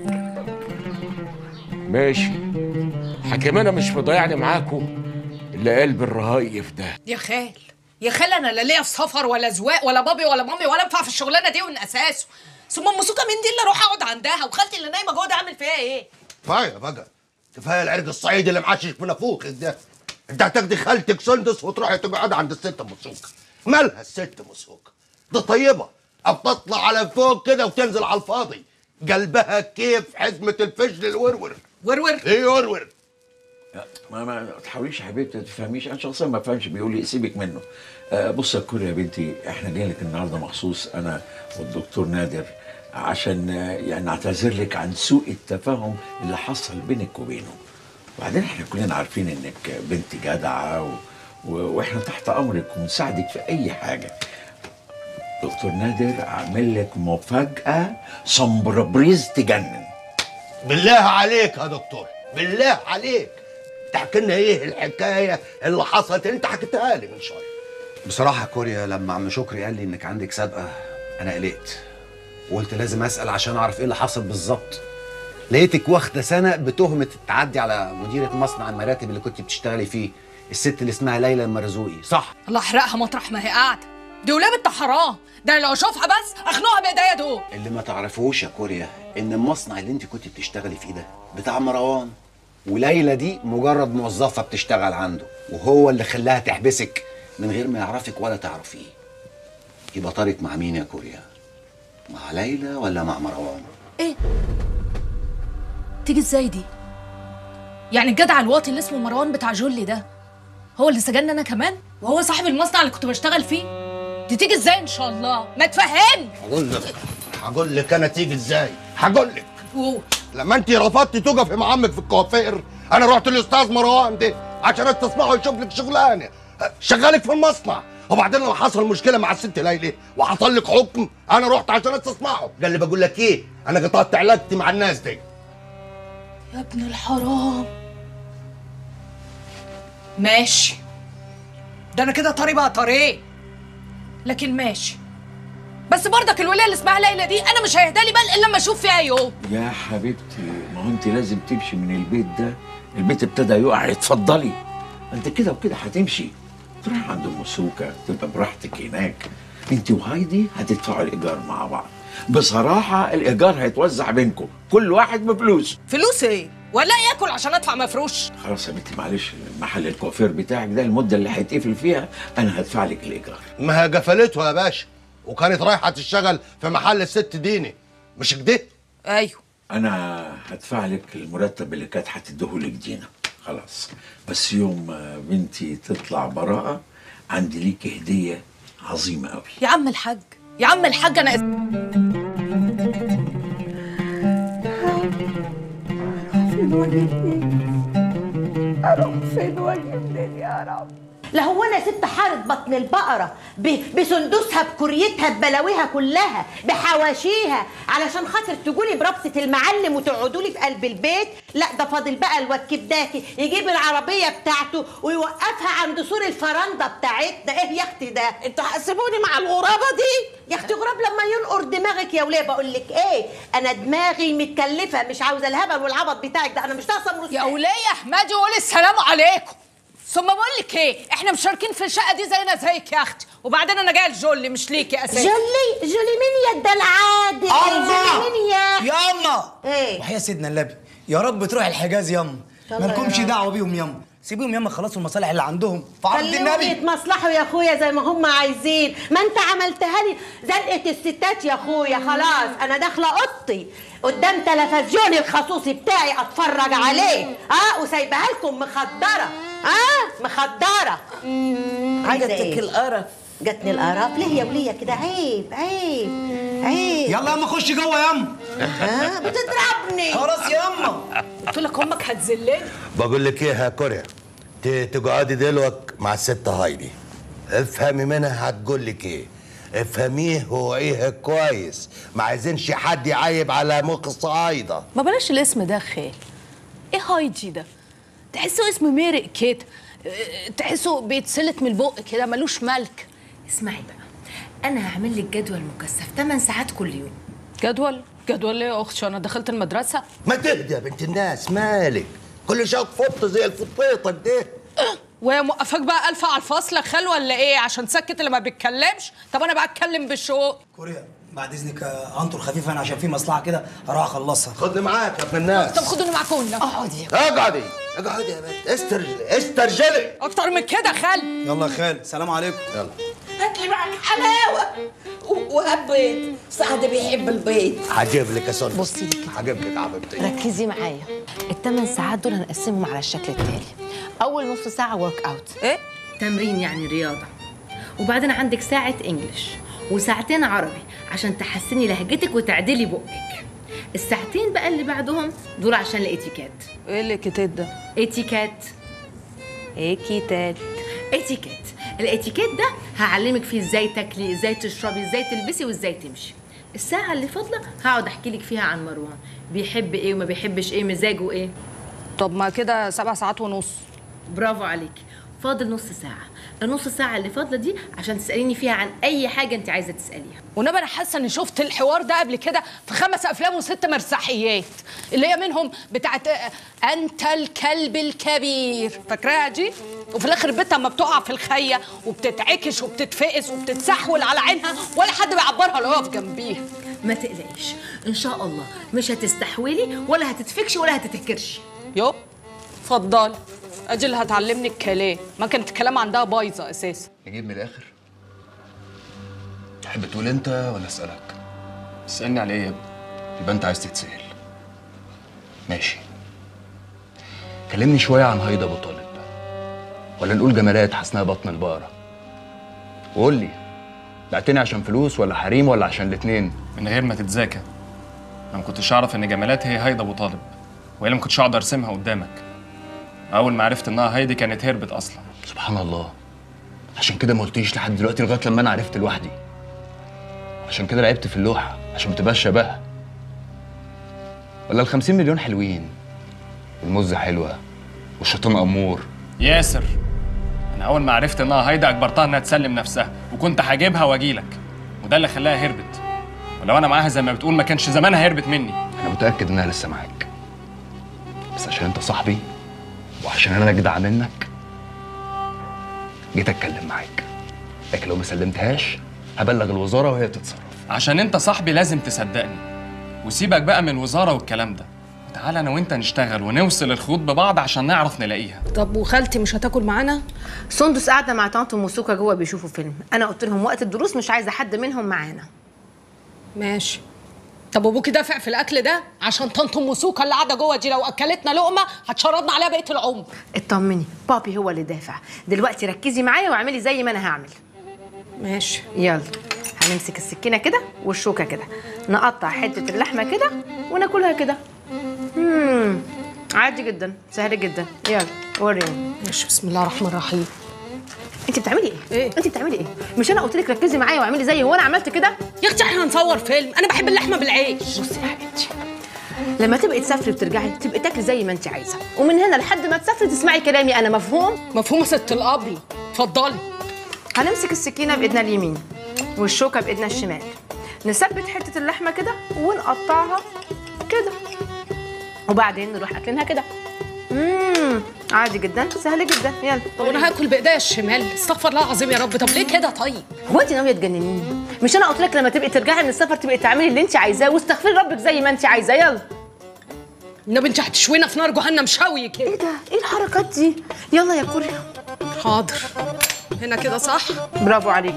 O: ماشي حكيم انا مش مضيعني معاكم الا قلب الرهايف ده
G: يا خال يا خال انا لا ليا في سفر ولا زواق ولا بابي ولا مامي ولا انفع في الشغلانه دي من اساسه ثم ام سوكا مين دي اللي اروح اقعد عندها وخالتي اللي نايمه جوه ده اعمل فيها ايه
H: كفايه بقى كفايه العرق الصعيدي اللي معشش في نافوخك ده انت هتاخدي خالتك سندس وتروحي تقعدي عند الست ام سوكا مالها الست ام سوكا دي طيبه بتطلع على فوق كده وتنزل على الفاضي قلبها كيف حزمه الفجل الورور
G: ورور
H: ايه ورور
K: ما ما تحاوليش يا حبيبتي ما تفهميش انا شخصيا ما بفهمش بيقول لي سيبك منه آه بص يا كوريا يا بنتي احنا جايين لك النهارده مخصوص انا والدكتور نادر عشان آه، يعني نعتذر لك عن سوء التفاهم اللي حصل بينك وبينه وبعدين احنا كلنا عارفين انك بنت جدعه و... و... واحنا تحت امرك ونساعدك في اي حاجه دكتور نادر عامل لك مفاجاه سمبربريز تجنن
H: بالله عليك يا دكتور بالله عليك تحكي لنا ايه الحكايه اللي حصلت انت حكيتها لي من شويه
A: بصراحة يا كوريا لما عم شكري قال لي انك عندك سابقة انا قلقت وقلت لازم اسأل عشان اعرف ايه اللي حصل بالظبط لقيتك واخدة سنة بتهمة تعدي على مديرة مصنع المراتب اللي كنت بتشتغلي فيه الست اللي اسمها ليلى المرزوقي صح
G: الله احرقها مطرح ما هي قاعده دي ولاد بنت حرام ده لو اشوفها بس اخنقها بايديا دول
A: اللي ما تعرفوش يا كوريا ان المصنع اللي انت كنت بتشتغلي فيه ده بتاع مروان وليلى دي مجرد موظفة بتشتغل عنده وهو اللي خلاها تحبسك من غير ما يعرفك ولا تعرفيه يبقى طارت مع مين يا كوريا مع ليلى ولا مع مروان
G: ايه تيجي ازاي دي يعني الجدع الواطي اللي اسمه مروان بتاع جولي ده هو اللي سجنني انا كمان وهو صاحب المصنع اللي كنت بشتغل فيه دي تيجي ازاي ان شاء الله ما تفهمني
H: هقول لك هقول لك انا تيجي ازاي هقول لك
G: قول.
H: لما انت رفضتي تقفي مع عمك في الكوافير انا رحت للاستاذ مروان ده عشان استسمحه يشوف لك شغلانه شغالك في المصنع وبعدين لما حصل مشكله مع الست ليلى وحصل لك حكم انا رحت عشان استسمحه قال لي بقول لك ايه انا قطعت علاقتي مع الناس دي
G: يا ابن الحرام ماشي ده انا كده طري بقى طريق لكن ماشي بس برضك الولايه اللي اسمها ليلى دي انا مش هيهدى لي بال الا لما اشوف فيها يوم
K: يا حبيبتي ما هو انت لازم تمشي من البيت ده البيت ابتدى يقع اتفضلي انت كده وكده هتمشي تروح عند ام سوكه تبقى براحتك هناك انت وهايدي هتدفعوا الايجار مع بعض بصراحه الايجار هيتوزع بينكم كل واحد بفلوسه
G: فلوس ايه ولا ياكل عشان ادفع مفروش
K: خلاص يا بنتي معلش محل الكوافير بتاعك ده المده اللي هيتقفل فيها انا هدفع لك الايجار
H: ما هي قفلته يا باشا وكانت رايحه تشتغل في محل الست ديني مش كده
G: ايوه
K: انا هدفع لك المرتب اللي كانت هتديهولك دينا خلاص بس يوم ما بنتي تطلع براءة عندي ليك هدية عظيمة قوي
G: يا عم الحاج يا عم الحاج انا
Q: فين واجي منين اروح فين واجي منين يا رب
B: لا هو انا ست حاره بطن البقره ب- بسندوسها بكريتها ببلاويها كلها بحواشيها علشان خاطر تقولي بربطه المعلم وتقعدوا لي في قلب البيت لا ده فاضل بقى الواد كبداكي يجيب العربيه بتاعته ويوقفها عند سور الفرنده بتاعتنا ايه يا اختي ده انتوا حاسبوني مع الغرابه دي يا اختي غراب لما ينقر دماغك يا وليه بقول لك ايه انا دماغي متكلفه مش عاوزه الهبل والعبط بتاعك ده انا مش ناقصه
G: يا وليه يا احمدي قولي السلام عليكم ثم بقول لك ايه احنا مشاركين في الشقه دي زينا زيك يا اختي وبعدين انا جايه لجولي مش ليكي اساسا
B: جولي جولي مين يا الدلعادي
L: الله
B: مين يا
L: ياما
B: ايه
L: وحياة سيدنا النبي يا رب تروح الحجاز ياما
B: شاء الله
L: مالكمش
B: يا رب.
L: دعوه بيهم ياما سيبيهم ياما خلصوا المصالح اللي عندهم في عبد
B: خليهم
L: النبي
B: يتمصلحوا يا اخويا زي ما هم عايزين ما انت عملتها لي زنقه الستات يا اخويا خلاص انا داخله اوضتي قدام تلفزيوني الخصوصي بتاعي اتفرج عليه اه وسايبها لكم مخدره اه مخدره عايزه
J: جاتك
B: ايه
J: القرف
B: جاتني القرف ليه يا وليه كده عيب عيب عيب
L: يلا ياما خش جوه ياما
B: اه بتضربني
L: خلاص ياما
G: قلت لك امك هتذلني
H: بقول لك ايه يا كوريا ت- تقعدي دلوقتي مع الست هايدي افهمي منها هتقول لك ايه افهميه هو ايه كويس ما عايزينش حد يعيب على مخ الصعايده
G: ما بلاش الاسم ده خال ايه هايدي ده تحسه اسم ميرق كده اه، تحسه بيتسلت من البق كده ملوش ملك
F: اسمعي بقى انا هعمل لك جدول مكثف 8 ساعات كل يوم
G: جدول جدول ليه يا اختي انا دخلت المدرسه
H: ما تهدى يا بنت الناس مالك كل شويه تفط زي الفطيطه ده
G: وهي موقفاك بقى الف على الفصل يا خال ولا ايه عشان تسكت اللي ما بيتكلمش طب انا بقى اتكلم بالشوق
L: كوريا بعد اذنك آه، انطر خفيف انا عشان في مصلحه كده هروح اخلصها
H: خدني معاك يا ابن الناس
G: طب خدوني معاكم هنا
F: اقعدي
H: اقعدي اقعدي يا بنت استرجلي استرجلي
G: اكتر من كده خال
L: يلا يا خال سلام عليكم
H: يلا
J: هات لي معاك حلاوه و- وهات بيض سعد بيحب البيض
H: هجيب لك يا سنة
F: بصي لي
H: هجيب لك حبيبتي
F: ركزي معايا الثمان ساعات دول هنقسمهم على الشكل التالي اول نص ساعه ورك اوت ايه تمرين يعني رياضه وبعدين عندك ساعه انجلش وساعتين عربي عشان تحسني لهجتك وتعدلي بقك الساعتين بقى اللي بعدهم دول عشان الاتيكيت
G: ايه الاتيكيت ده
F: اتيكيت اتيكيت اتيكيت الاتيكيت ده هعلمك فيه ازاي تاكلي ازاي تشربي ازاي تلبسي وازاي تمشي الساعة اللي فاضلة هقعد احكي لك فيها عن مروان بيحب ايه وما بيحبش ايه مزاجه ايه
G: طب ما كده سبع ساعات ونص
F: برافو عليكي فاضل نص ساعة النص ساعة اللي فاضلة دي عشان تسأليني فيها عن أي حاجة أنت عايزة تسأليها
G: ونبقى انا حاسه اني شفت الحوار ده قبل كده في خمس افلام وست مسرحيات اللي هي منهم بتاعت آه، انت الكلب الكبير فاكراها دي وفي الاخر البت اما بتقع في الخيه وبتتعكش وبتتفقس وبتتسحول على عينها ولا حد بيعبرها ولا يقف جنبيها
F: ما تقلقيش إن شاء الله مش هتستحولي ولا هتتفكشي ولا هتتهكرشي
G: يو اتفضلي ادي اللي هتعلمني الكلام ما كانت الكلام عندها بايظه اساسا
E: نجيب من الاخر تحب تقول انت ولا اسالك اسالني على ايه يا ابني يبقى انت عايز تتسال ماشي كلمني شويه عن هيدا ابو طالب ولا نقول جمالات حسنها بطن البقره وقول لي بعتني عشان فلوس ولا حريم ولا عشان الاتنين
R: من غير ما تتذاكى انا ما كنتش اعرف ان جمالات هي هيدا ابو طالب والا ما كنتش اقدر ارسمها قدامك اول ما عرفت انها هيدي كانت هربت اصلا
E: سبحان الله عشان كده ما قلتيش لحد دلوقتي لغايه لما انا عرفت لوحدي عشان كده لعبت في اللوحه عشان ما تبقاش شبهها ولا ال 50 مليون حلوين والمزه حلوه والشيطان امور
R: ياسر انا اول ما عرفت انها هيدا اجبرتها انها تسلم نفسها وكنت هجيبها واجيلك وده اللي خلاها هربت ولو انا معاها زي ما بتقول ما كانش زمانها هربت مني
E: انا متاكد انها لسه معاك بس عشان انت صاحبي وعشان انا اجدع منك جيت اتكلم معاك لكن لو ما سلمتهاش هبلغ الوزاره وهي تتصرف
R: عشان انت صاحبي لازم تصدقني وسيبك بقى من وزاره والكلام ده تعال انا وانت نشتغل ونوصل الخيوط ببعض عشان نعرف نلاقيها
G: طب وخالتي مش هتاكل معانا
F: سندس قاعدة مع طنط وموسوكا جوه بيشوفوا فيلم أنا قلت لهم وقت الدروس مش عايزة حد منهم معانا
G: ماشي طب وابوكي دافع في الاكل ده عشان طنط ام سوكا اللي قاعده جوه دي لو اكلتنا لقمه هتشردنا عليها بقيه العمر
F: اطمني بابي هو اللي دافع دلوقتي ركزي معايا واعملي زي ما أنا هعمل
G: ماشي
F: يلا هنمسك السكينة كده والشوكة كده نقطع حتة اللحمة كده وناكلها كده مم. عادي جدا سهل جدا يلا وريني
G: ماشي بسم الله الرحمن الرحيم
F: انت بتعملي ايه؟ ايه؟ انت بتعملي ايه؟ مش انا قلت لك ركزي معايا واعملي زيي هو انا عملت كده؟
G: يا اختي احنا هنصور فيلم انا بحب اللحمه بالعيش
F: بصي يا حبيبتي لما تبقي تسافري وترجعي تبقي تاكلي زي ما انت عايزه ومن هنا لحد ما تسافري تسمعي كلامي انا مفهوم
G: مفهوم ست الابله اتفضلي
F: هنمسك السكينه بايدنا اليمين والشوكه بايدنا الشمال نثبت حته اللحمه كده ونقطعها كده وبعدين نروح اكلينها كده امم عادي جدا سهل جدا يلا
G: طب انا هاكل بايديا الشمال استغفر الله العظيم يا رب طب ليه كده طيب
F: هو انت ناويه تجننيني مش انا قلت لك لما تبقي ترجعي من السفر تبقي تعملي اللي انت عايزاه واستغفري ربك زي ما انت عايزاه يلا
G: النبي انت هتشوينا في نار جهنم شوي كده
F: ايه ده ايه الحركات دي يلا يا كوريا
G: حاضر هنا كده صح
F: برافو عليك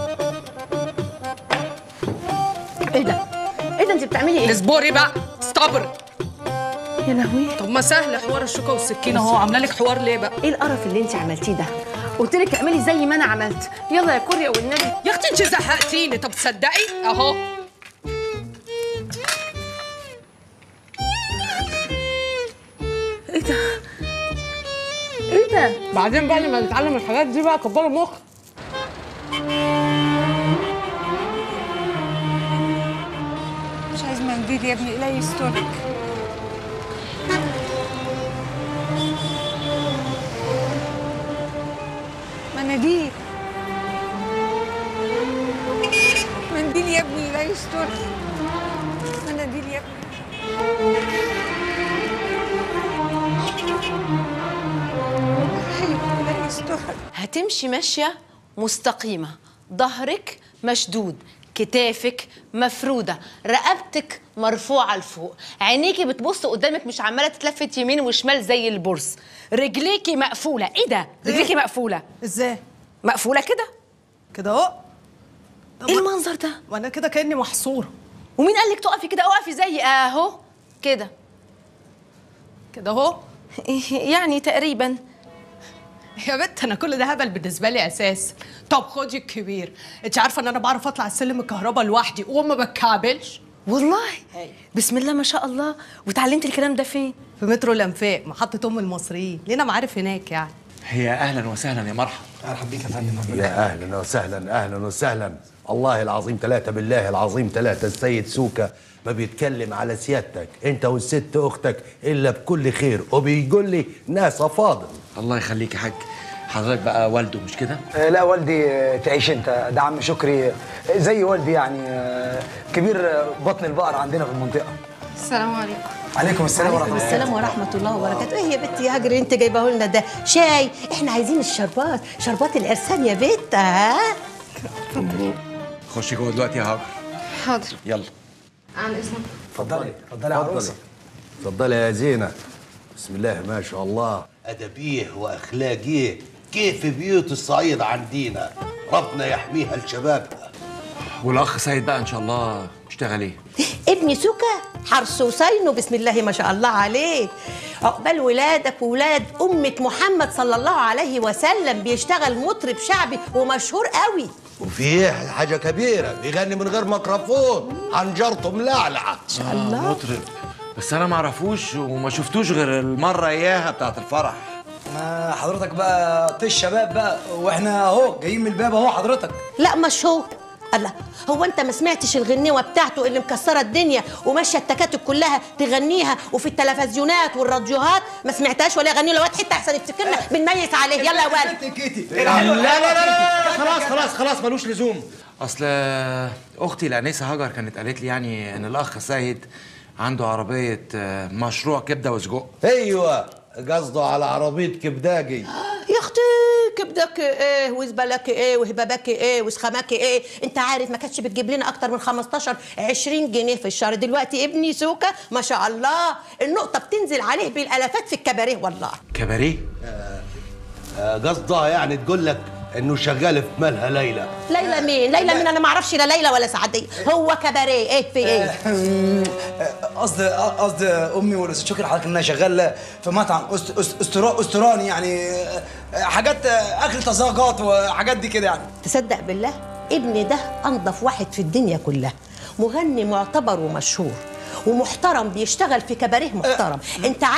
F: ايه ده ايه ده انت بتعملي ايه
G: اصبري بقى استبر
F: يا لهوي
G: طب ما سهل حوار الشوكه والسكينه اهو عامله لك حوار ليه بقى
F: ايه القرف اللي انت عملتيه ده قلت لك اعملي زي ما انا عملت يلا يا كوريا والنبي
G: يا اختي انت زهقتيني طب تصدقي اهو
F: ايه ده ايه ده
G: بعدين بقى لما نتعلم الحاجات دي بقى كبروا مخ
Q: مش عايز منديل يا ابني لا يسترك مناديل منديل يا ابني لا يسترك مناديل يا ابني أيوة، لا يسترك
F: هتمشي ماشيه مستقيمه ظهرك مشدود كتافك مفروده رقبتك مرفوعه لفوق عينيكي بتبص قدامك مش عماله تتلفت يمين وشمال زي البرص رجليكي مقفوله ايه ده رجليكي مقفوله
G: ازاي
F: مقفوله كده
G: كده اهو
F: ايه المنظر ده
G: وانا كده كاني محصوره
F: ومين قال لك تقفي كده اقفي زي اهو كده
G: كده اهو
F: يعني تقريبا
G: يا بنت انا كل ده هبل بالنسبه لي اساس طب خدي الكبير انت عارفه ان انا بعرف اطلع السلم الكهرباء لوحدي وما بتكعبلش
F: والله بسم الله ما شاء الله وتعلمت الكلام ده فين
G: في مترو الانفاق محطه ام المصريين لينا معارف هناك يعني
S: هي اهلا وسهلا يا مرحبا
L: مرحبا بيك يا فندم
H: يا اهلا وسهلا اهلا وسهلا الله العظيم ثلاثة بالله العظيم ثلاثة السيد سوكا ما بيتكلم على سيادتك انت والست اختك الا بكل خير وبيقول لي ناس فاضل
S: الله يخليك يا حاج حضرتك بقى والده مش كده
L: آه، لا والدي آه، تعيش انت ده عم شكري آه، زي والدي يعني آه، كبير آه، بطن البقر عندنا في المنطقه
Q: السلام عليكم
L: عليكم السلام
B: وعليكم
L: ورحمه الله
B: السلام ورحمة الله وبركاته ايه يا بنتي يا هاجر انت جايبه لنا ده شاي احنا عايزين الشربات شربات العرسان يا بت ها
S: خشي جوه دلوقتي يا هاجر
Q: حاضر
S: يلا
Q: عن اذنك
L: اتفضلي اتفضلي يا عروسه
H: اتفضلي يا زينة بسم الله ما شاء الله أدبيه وأخلاقيه كيف بيوت الصعيد عندنا ربنا يحميها لشبابها
S: والاخ سيد بقى ان شاء الله اشتغل ايه
B: ابني سكا حرسوسين بسم الله ما شاء الله عليك عقبال ولادك وولاد أمة محمد صلى الله عليه وسلم بيشتغل مطرب شعبي ومشهور قوي
H: وفيه حاجة كبيرة بيغني من غير ميكروفون حنجرته ملعلعة
B: إن شاء الله
S: مطرب بس انا ما اعرفوش وما شفتوش غير المره اياها بتاعت الفرح
L: ما حضرتك بقى طيش شباب بقى واحنا اهو جايين من الباب اهو حضرتك
B: لا مشهور الله هو انت ما سمعتش الغنيوه بتاعته اللي مكسره الدنيا وماشيه التكاتك كلها تغنيها وفي التلفزيونات والراديوهات ما سمعتهاش ولا يغني له واد حته احسن يفتكرنا بنميز عليه يلا يا ولد
S: لا لا لا لا, لا. خلاص خلاص خلاص ملوش لزوم اصل اختي الانسه هاجر كانت قالت لي يعني ان الاخ سيد عنده عربيه آه، مشروع كبده وسجق
H: ايوه قصده على عربية كبداجي
B: يا اختي كبدك ايه وزبلك ايه وهبابك ايه وسخمك ايه انت عارف ما كانتش بتجيب لنا اكتر من 15 20 جنيه في الشهر دلوقتي ابني سوكا ما شاء الله النقطه بتنزل عليه بالالافات في الكباريه والله
S: كباريه
H: آه، قصدها يعني تقول لك انه شغال في مالها ليلى
B: ليلى مين ليلى مين انا ما اعرفش لا ليلى ولا سعديه هو كباريه ايه في ايه
L: قصدي قصدي امي والاستاذ شكري حضرتك انها شغاله في مطعم أست- أست- أسترا- استراني يعني آه، حاجات آه، اكل طازجات وحاجات دي كده يعني
B: تصدق بالله ابني ده انضف واحد في الدنيا كلها مغني معتبر ومشهور ومحترم بيشتغل في كباريه محترم انت عارف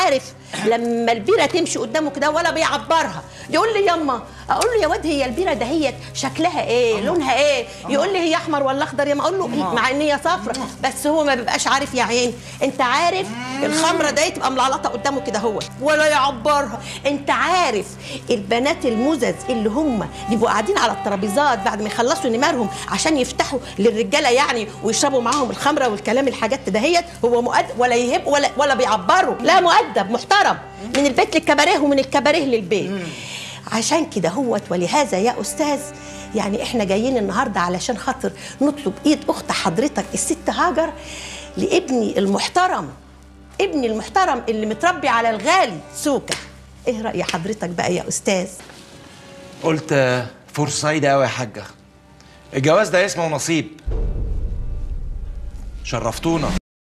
B: لما البيره تمشي قدامه كده ولا بيعبرها يقول لي يما اقول له يا واد هي البيره دهيت شكلها ايه لونها ايه يقول لي هي احمر ولا اخضر يا ما اقول له مع ان هي صفرة بس هو ما بيبقاش عارف يا عين انت عارف الخمره دي تبقى ملعلطه قدامه كده هو ولا يعبرها انت عارف البنات المزز اللي هم بيبقوا قاعدين على الترابيزات بعد ما يخلصوا نمارهم عشان يفتحوا للرجاله يعني ويشربوا معاهم الخمره والكلام الحاجات دهيت هو مؤدب ولا يهب ولا ولا بيعبروا لا مؤدب محترم من البيت للكباريه ومن الكباريه للبيت عشان كده هوت ولهذا يا استاذ يعني احنا جايين النهارده علشان خاطر نطلب ايد اخت حضرتك الست هاجر لابني المحترم ابني المحترم اللي متربي على الغالي سوكا ايه راي حضرتك بقى يا استاذ
S: قلت آه، فرصه سعيده قوي يا حاجه الجواز ده اسمه نصيب شرفتونا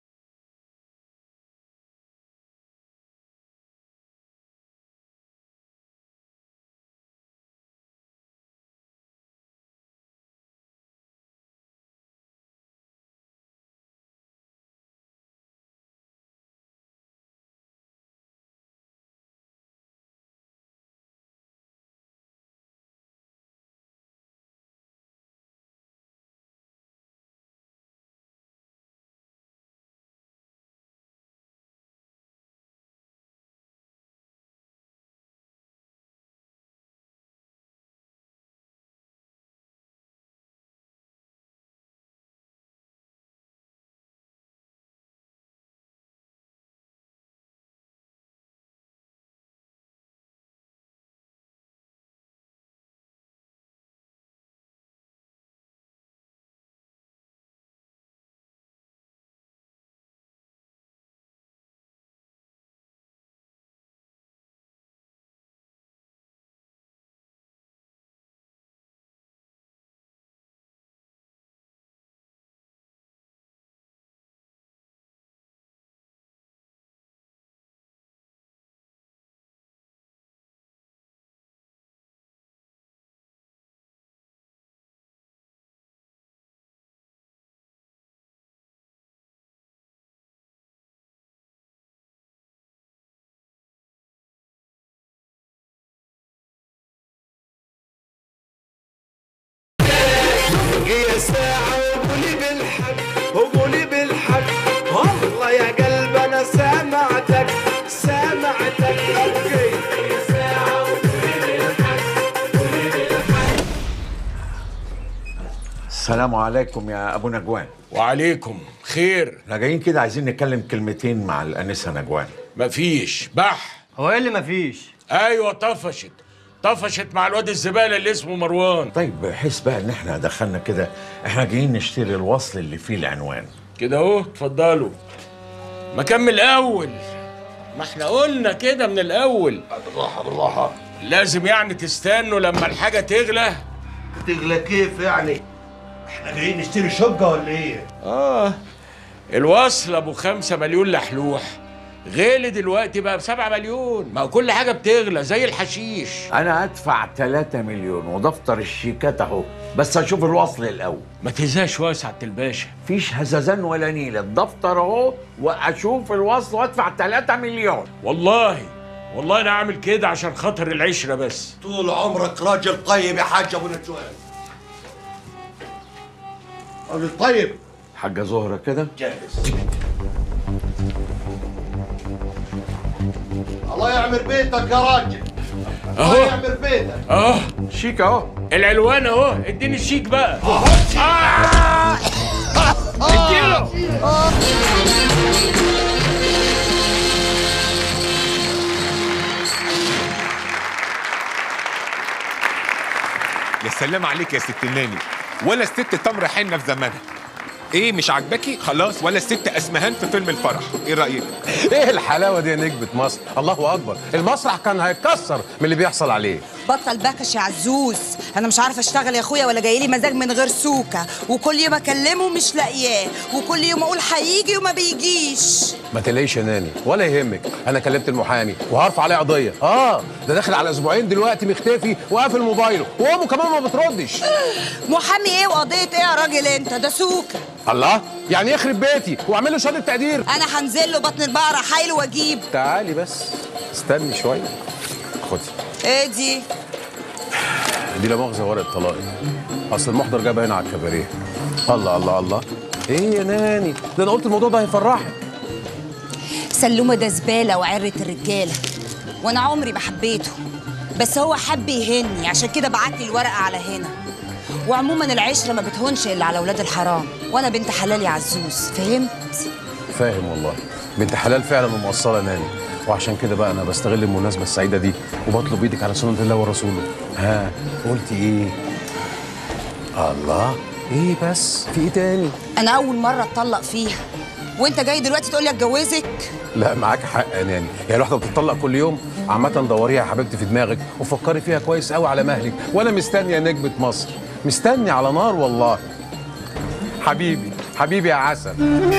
T: هي ساعة وقولي بالحق وقولي بالحق والله يا قلب أنا سامعتك سامعتك أوكي هي ساعة وقولي بالحق قولي بالحق
K: السلام عليكم يا ابو نجوان
O: وعليكم خير
K: احنا جايين كده عايزين نتكلم كلمتين مع الانسه نجوان
O: مفيش بح
N: هو ايه اللي مفيش
O: ايوه طفشت طفشت مع الواد الزباله اللي اسمه مروان
K: طيب بحيث بقى ان احنا دخلنا كده احنا جايين نشتري الوصل اللي فيه العنوان
O: كده اهو اتفضلوا ما كمل الاول ما احنا قلنا كده من الاول
H: بالراحه بالراحه
O: لازم يعني تستنوا لما الحاجه تغلى
H: تغلى كيف يعني احنا جايين نشتري شقه ولا ايه
O: اه الوصل ابو خمسة مليون لحلوح غالي دلوقتي بقى بسبعة مليون ما هو كل حاجة بتغلى زي الحشيش
K: انا ادفع 3 مليون ودفتر الشيكات اهو بس اشوف الوصل الاول
O: ما تهزاش شوية يا سعادة الباشا
K: فيش هزازان ولا نيله الدفتر اهو واشوف الوصل وادفع 3 مليون
O: والله والله انا عامل كده عشان خاطر العشرة بس
H: طول عمرك راجل طيب يا حاج ابو نجوان راجل طيب
K: حاجه زهره كده
H: جاهز الله يعمر بيتك يا راجل الله
O: اهو
H: يعمر بيتك
O: اهو
K: شيك اهو
O: العلوان اهو اديني الشيك بقى آه. اديله
D: يا سلام عليك يا ست الناني ولا الست تمر حنة في زمانها ايه مش عاجباكي خلاص ولا الست اسمهان في فيلم الفرح ايه رايك
U: ايه الحلاوه دي يا نجمه مصر الله اكبر المسرح كان هيتكسر من اللي بيحصل عليه
J: بطل بكش يا عزوز انا مش عارفه اشتغل يا اخويا ولا جاي لي مزاج من غير سوكه وكل يوم اكلمه مش لاقياه وكل يوم اقول هيجي وما بيجيش
U: ما تقلقيش يا ناني ولا يهمك انا كلمت المحامي وهرفع عليه قضيه اه ده داخل على اسبوعين دلوقتي مختفي وقافل موبايله وامه كمان ما بتردش
J: محامي ايه وقضيه ايه يا راجل انت ده سوكه
U: الله يعني يخرب بيتي واعمل له شهاده تقدير
J: انا هنزل له بطن البقره حايل واجيب
U: تعالي بس استني شويه خدي
J: ايه دي
U: دي لا مؤاخذه ورقه طلاقي اصل المحضر جابها هنا على الكباريه الله الله الله ايه يا ناني ده انا قلت الموضوع ده هيفرحك
J: سلومه ده زباله وعره الرجاله وانا عمري ما حبيته بس هو حب يهني عشان كده بعت لي الورقه على هنا وعموما العشره ما بتهونش الا على اولاد الحرام وانا بنت حلال يا عزوز فهمت
U: فاهم والله بنت حلال فعلا ومقصره ناني وعشان كده بقى انا بستغل المناسبه السعيده دي وبطلب ايدك على سنه الله ورسوله ها قلت ايه الله ايه بس في ايه تاني
J: انا اول مره اتطلق فيها وانت جاي دلوقتي تقول لي اتجوزك
U: لا معاك حق يا ناني يعني الواحده بتطلق كل يوم عامه دوريها يا حبيبتي في دماغك وفكري فيها كويس قوي على مهلك وانا مستني يا نجمه مصر مستني على نار والله حبيبي حبيبي يا عسل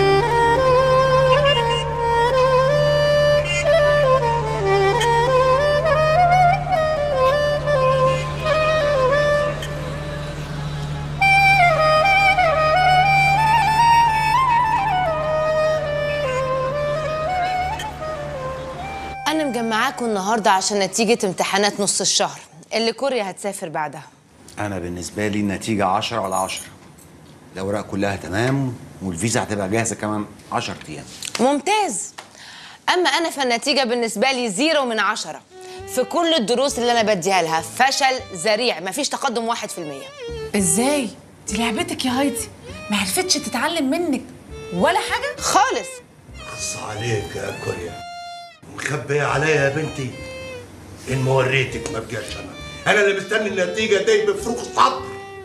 F: انا مجمعاكم النهارده عشان نتيجه امتحانات نص الشهر اللي كوريا هتسافر بعدها
A: انا بالنسبه لي النتيجه 10 على 10 الاوراق كلها تمام والفيزا هتبقى جاهزه كمان 10 ايام
F: ممتاز اما انا فالنتيجه بالنسبه لي زيرو من عشرة في كل الدروس اللي انا بديها لها فشل ذريع مفيش تقدم واحد في المية
I: ازاي دي لعبتك يا هايدي ما عرفتش تتعلم منك ولا حاجه
F: خالص
H: خص عليك يا كوريا مخبية عليا يا بنتي إن ما وريتك ما بقاش أنا أنا اللي مستني النتيجة دي بفروغ صدر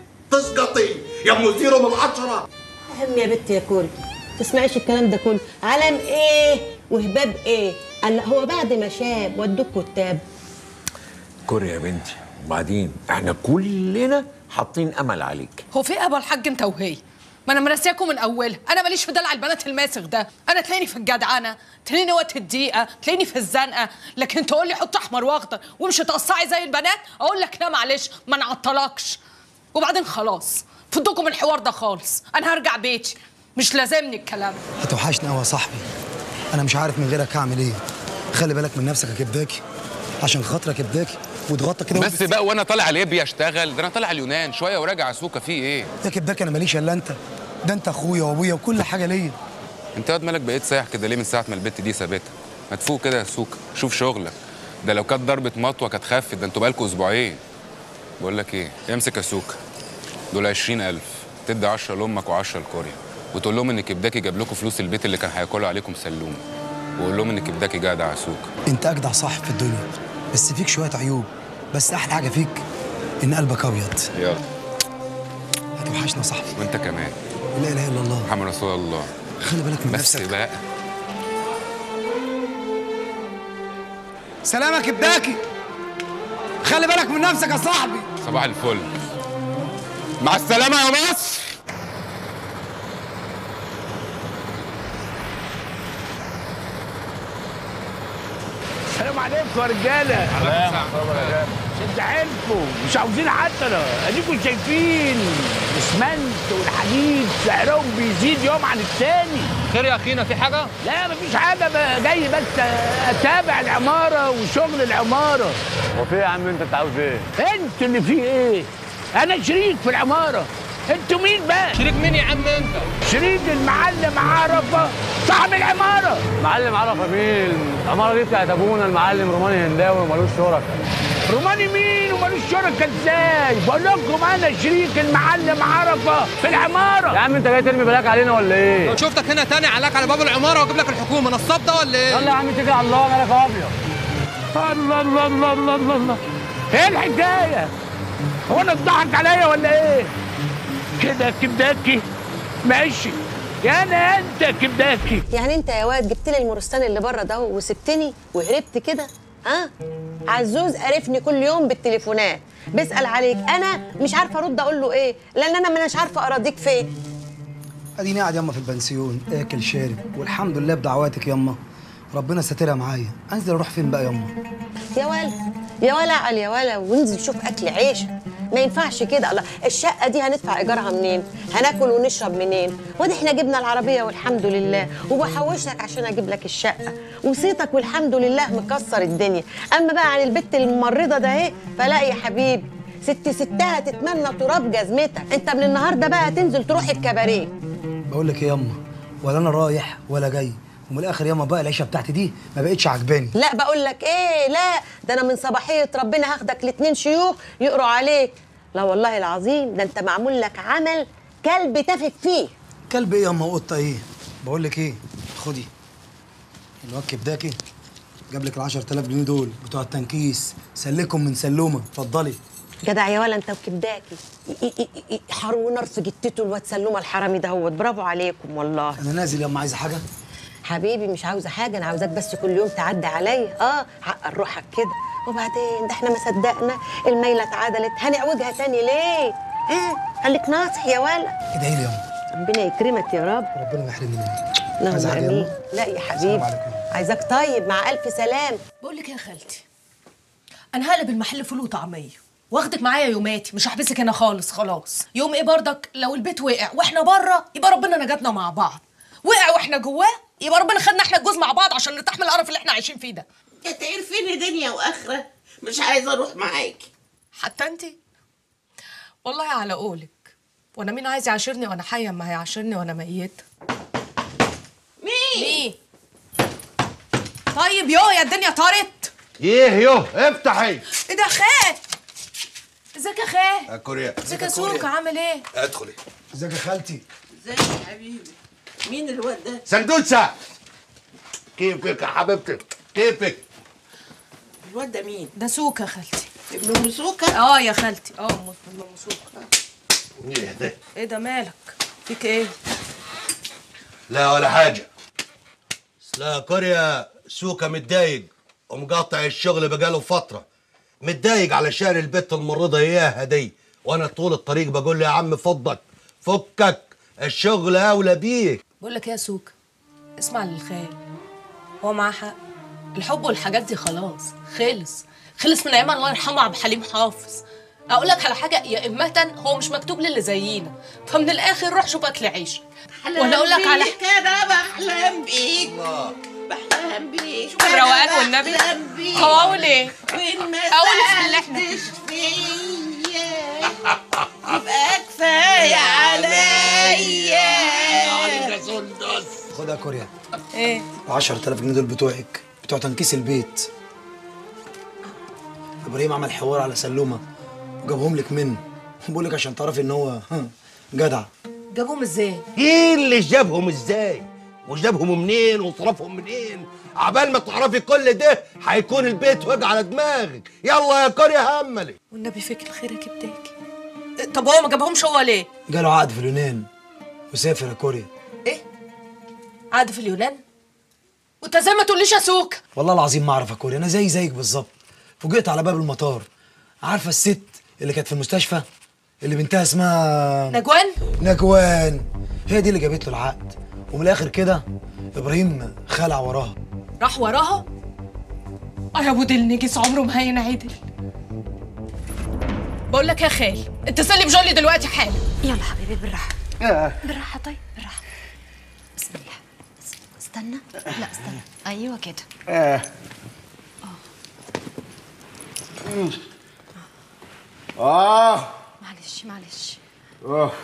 H: تسقطي يا أم زيرو من عشرة
B: هم يا بنت يا كل تسمعيش الكلام ده كله علم ايه وهباب ايه قال لا هو بعد ما شاب ودوك كتاب
K: كوريا يا بنتي وبعدين احنا كلنا حاطين امل عليك
G: هو في ابو الحاج انت وهي ما انا مرسياكم من اولها انا ماليش في دلع البنات الماسخ ده انا تلاقيني في الجدعنه تلاقيني وقت الضيقه تلاقيني في الزنقه لكن تقول لي حط احمر واخضر وامشي تقصعي زي البنات اقول لك لا معلش ما نعطلكش وبعدين خلاص فضكم الحوار ده خالص انا هرجع بيتي مش لازمني الكلام
L: هتوحشني قوي يا صاحبي انا مش عارف من غيرك هعمل ايه خلي بالك من نفسك يا كبداكي عشان خاطرك يا كبداكي واتغطى كده
P: بس بقى وانا طالع ليبيا اشتغل ده انا طالع اليونان شويه وراجع سوكا في ايه
L: يا كبداكي انا ماليش الا انت ده انت اخويا وابويا وكل حاجه ليا
P: انت واد مالك بقيت سايح كده ليه من ساعه ما البت دي سابتها ما تفوق كده يا سوكا شوف شغلك ده لو كانت ضربه مطوه كانت خفت ده انتوا بقالكوا اسبوعين بقول لك ايه امسك يا سوكا دول 20000 تدي 10 لامك و10 لكوريا وتقول لهم ان كبداكي جاب لكم فلوس البيت اللي كان هياكلوا عليكم سلوم وقول لهم ان كبداكي جدع يا سوكا
L: انت اجدع صاحب في الدنيا بس فيك شويه عيوب بس احلى حاجه فيك ان قلبك ابيض
P: يلا
L: هتوحشنا يا صاحبي
P: وانت كمان
L: لا اله الا الله
P: محمد رسول الله
L: خلي بالك من
P: بس
L: نفسك
P: بقى
L: سلامك كبداكي خلي بالك من نفسك يا صاحبي
P: صباح الفل مع السلامه يا مصر
V: السلام عليكم يا رجاله شد حيلكم مش عاوزين حتى اديكم شايفين الاسمنت والحديد سعرهم بيزيد يوم عن التاني
R: خير يا اخينا في حاجه
V: لا مفيش حاجه بقى جاي بس اتابع العماره وشغل العماره
W: هو في إيه يا عم انت انت عاوز ايه؟
V: انتوا اللي فيه ايه انا شريك في العماره انتوا مين بقى
R: شريك مين يا عم انت
V: شريك المعلم عرفه صاحب العماره
W: معلم عرفه مين؟ العماره دي بتاعت ابونا المعلم روماني هنداوي ومالوش شركاء
V: روماني مين ومالوش شركة ازاي؟ بقول لكم انا شريك المعلم عرفه في العماره
W: يا عم انت جاي ترمي بلاك علينا ولا ايه؟
R: لو شفتك هنا تاني علاك على باب العماره واجيب لك الحكومه نصاب ده ولا ايه
W: يلا يا عم اتكل على الله مالك ابيض
V: الله الله الله الله الله الله ايه الحكايه؟ هو انا اتضحك عليا ولا ايه؟ كده كبداكي ماشي يا انا انت كبداكي
B: يعني انت يا واد جبت لي المورستان اللي بره ده وسبتني وهربت كده ها عزوز قرفني كل يوم بالتليفونات بيسال عليك انا مش عارفه ارد اقول له ايه لان انا مش عارفه اراضيك فين
L: اديني قاعد يما في البنسيون اكل شارب والحمد لله بدعواتك يما ربنا ساترها معايا انزل اروح فين بقى يما
B: يا ولا يا ولا عقل يا ولا وانزل شوف اكل عيش ما ينفعش كده الله الشقه دي هندفع ايجارها منين هناكل ونشرب منين وادي احنا جبنا العربيه والحمد لله وبحوش لك عشان اجيب لك الشقه وصيتك والحمد لله مكسر الدنيا اما بقى عن البت الممرضه ده اهي فلا يا حبيبي ست ستها تتمنى تراب جزمتك انت من النهارده بقى تنزل تروح الكباريه
L: بقول لك ايه يما ولا انا رايح ولا جاي ومن الاخر يما بقى العيشه بتاعتي دي ما بقتش عجباني
B: لا بقول لك ايه لا ده انا من صباحيه ربنا هاخدك لاتنين شيوخ يقروا عليك لا والله العظيم ده انت معمول لك عمل كلب تفك فيه
L: كلب ايه يما وقطه ايه بقول لك ايه خدي الواد كبداكي جاب لك ال 10000 جنيه دول بتوع التنكيس سلكهم من سلومه اتفضلي
B: جدع يا ولا انت وكبداكي ي- ي- ي- حر ونار في جتته الواد سلومه الحرامي دهوت برافو عليكم والله
L: انا نازل يما عايزه حاجه
B: حبيبي مش عاوزه حاجه انا عاوزاك بس كل يوم تعدي عليا اه عقل روحك كده وبعدين ده احنا ما صدقنا الميله اتعدلت هنعوجها تاني ليه اه خليك ناصح يا ولا
L: ادعي لي يما
B: ربنا يكرمك يا رب
L: ربنا ما يحرمني منك
B: اللهم
L: عايزة حاجة يا
B: امين
L: أما؟
B: لا يا
L: السلام
B: حبيبي
L: عليكم.
B: عايزاك طيب مع الف سلام
G: بقول لك إيه يا خالتي انا هقلب المحل فول وطعميه واخدك معايا يوماتي مش هحبسك هنا خالص خلاص يوم ايه برضك لو البيت وقع واحنا بره يبقى ربنا نجاتنا مع بعض وقع واحنا جواه يبقى ربنا خدنا احنا الجوز مع بعض عشان نرتاح من القرف اللي احنا عايشين فيه ده
C: يا تعرفيني دنيا واخره مش عايزه اروح معاكي
G: حتى انت والله على قولك وانا مين عايز يعاشرني وانا حيه ما هيعاشرني وانا ميته مين مين طيب يو يا الدنيا طارت
H: ايه يو افتحي
G: ايه ده خال ازيك يا خال
H: يا كوريا
G: ازيك يا سوكا عامل ايه
H: ادخلي
L: ازيك يا خالتي
C: ازيك يا حبيبي مين الواد ده
H: سندوسة كيفك يا حبيبتي كيفك
C: الواد ده مين
G: ده سوكا خالتي
C: ابن ام سوكا
G: اه يا خالتي اه ام أم سوكا
H: ايه ده
G: ايه ده مالك فيك ايه
H: لا ولا حاجة لا كوريا سوكا متضايق ومقاطع الشغل بقاله فترة متضايق علشان البت الممرضة اياها دي وانا طول الطريق بقول له يا عم فضك فكك الشغل اولى بيك
G: بقول لك ايه يا سوكا اسمع للخال هو معاه حق الحب والحاجات دي خلاص خلص خلص من ايام الله يرحمه عبد الحليم حافظ اقول لك على حاجه يا امه هو مش مكتوب للي زينا فمن الاخر روح شوف اكل عيش ولا اقول لك على
C: بيك انا بحلم بيك بحلم بيك
G: شوف الروقان والنبي
C: بحلم بيك
G: هو اقول ايه
C: وإن ما
G: اقول في اللي احنا
C: سألتش فيا يبقى كفايه عليا
L: خد يا كوريا
G: ايه
L: ال 10000 جنيه دول بتوعك بتوع تنكيس البيت ابراهيم عمل حوار على سلومه وجابهم لك منه بقول لك عشان تعرفي ان هو ها، جدع
G: جابوهم ازاي
H: ايه اللي جابهم ازاي وجابهم منين وصرفهم منين عبال ما تعرفي كل ده هيكون البيت وجع على دماغك يلا يا كوريا هملي
G: والنبي فيك الخير يا كبداكي طب هو ما جابهمش هو ليه
L: جاله عقد في اليونان وسافر يا كوريا
G: قعد في اليونان وانت زي ما تقوليش يا سوكا
L: والله العظيم ما اعرف يا كوريا انا زي زيك بالظبط فوجئت على باب المطار عارفه الست اللي كانت في المستشفى اللي بنتها اسمها
G: نجوان
L: نجوان هي دي اللي جابت له العقد ومن الاخر كده ابراهيم خلع وراها
G: راح وراها اه يا ابو ديل نجس عمره ما هينعدل بقول لك يا خال اتصل لي بجولي دلوقتي حالا
B: يلا حبيبي بالراحه
L: آه.
B: بالراحه طيب بالراحه بسم الله استنى لا استنى ايوه كده
H: اه اه
B: معلش معلش
H: اه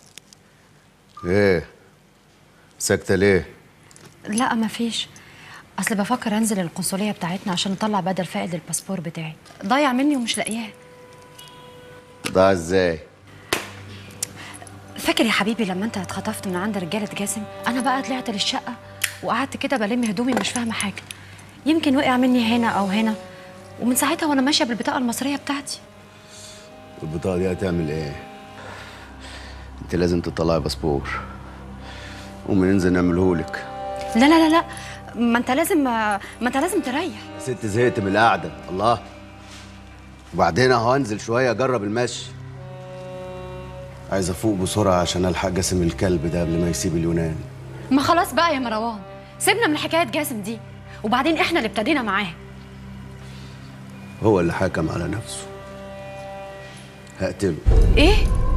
H: ايه ساكتة ليه؟
E: لا مفيش اصل بفكر انزل القنصليه بتاعتنا عشان اطلع بدل فائد الباسبور بتاعي ضايع مني ومش لاقياه
H: ضاع ازاي؟
E: فاكر يا حبيبي لما انت اتخطفت من عند رجاله جاسم انا بقى طلعت للشقه وقعدت كده بلم هدومي مش فاهمه حاجه يمكن وقع مني هنا او هنا ومن ساعتها وانا ماشيه بالبطاقه المصريه بتاعتي
M: البطاقة دي هتعمل ايه؟ انت لازم تطلعي باسبور قومي ننزل نعملهولك
E: لا لا لا لا ما انت لازم ما انت لازم تريح
M: ست زهقت من القعده الله وبعدين اهو هنزل شويه اجرب المشي عايز افوق بسرعه عشان الحق جاسم الكلب ده قبل ما يسيب اليونان
E: ما خلاص بقى يا مروان سيبنا من حكايه جاسم دي وبعدين احنا اللي ابتدينا معاه
M: هو اللي حكم على نفسه هقتله
G: ايه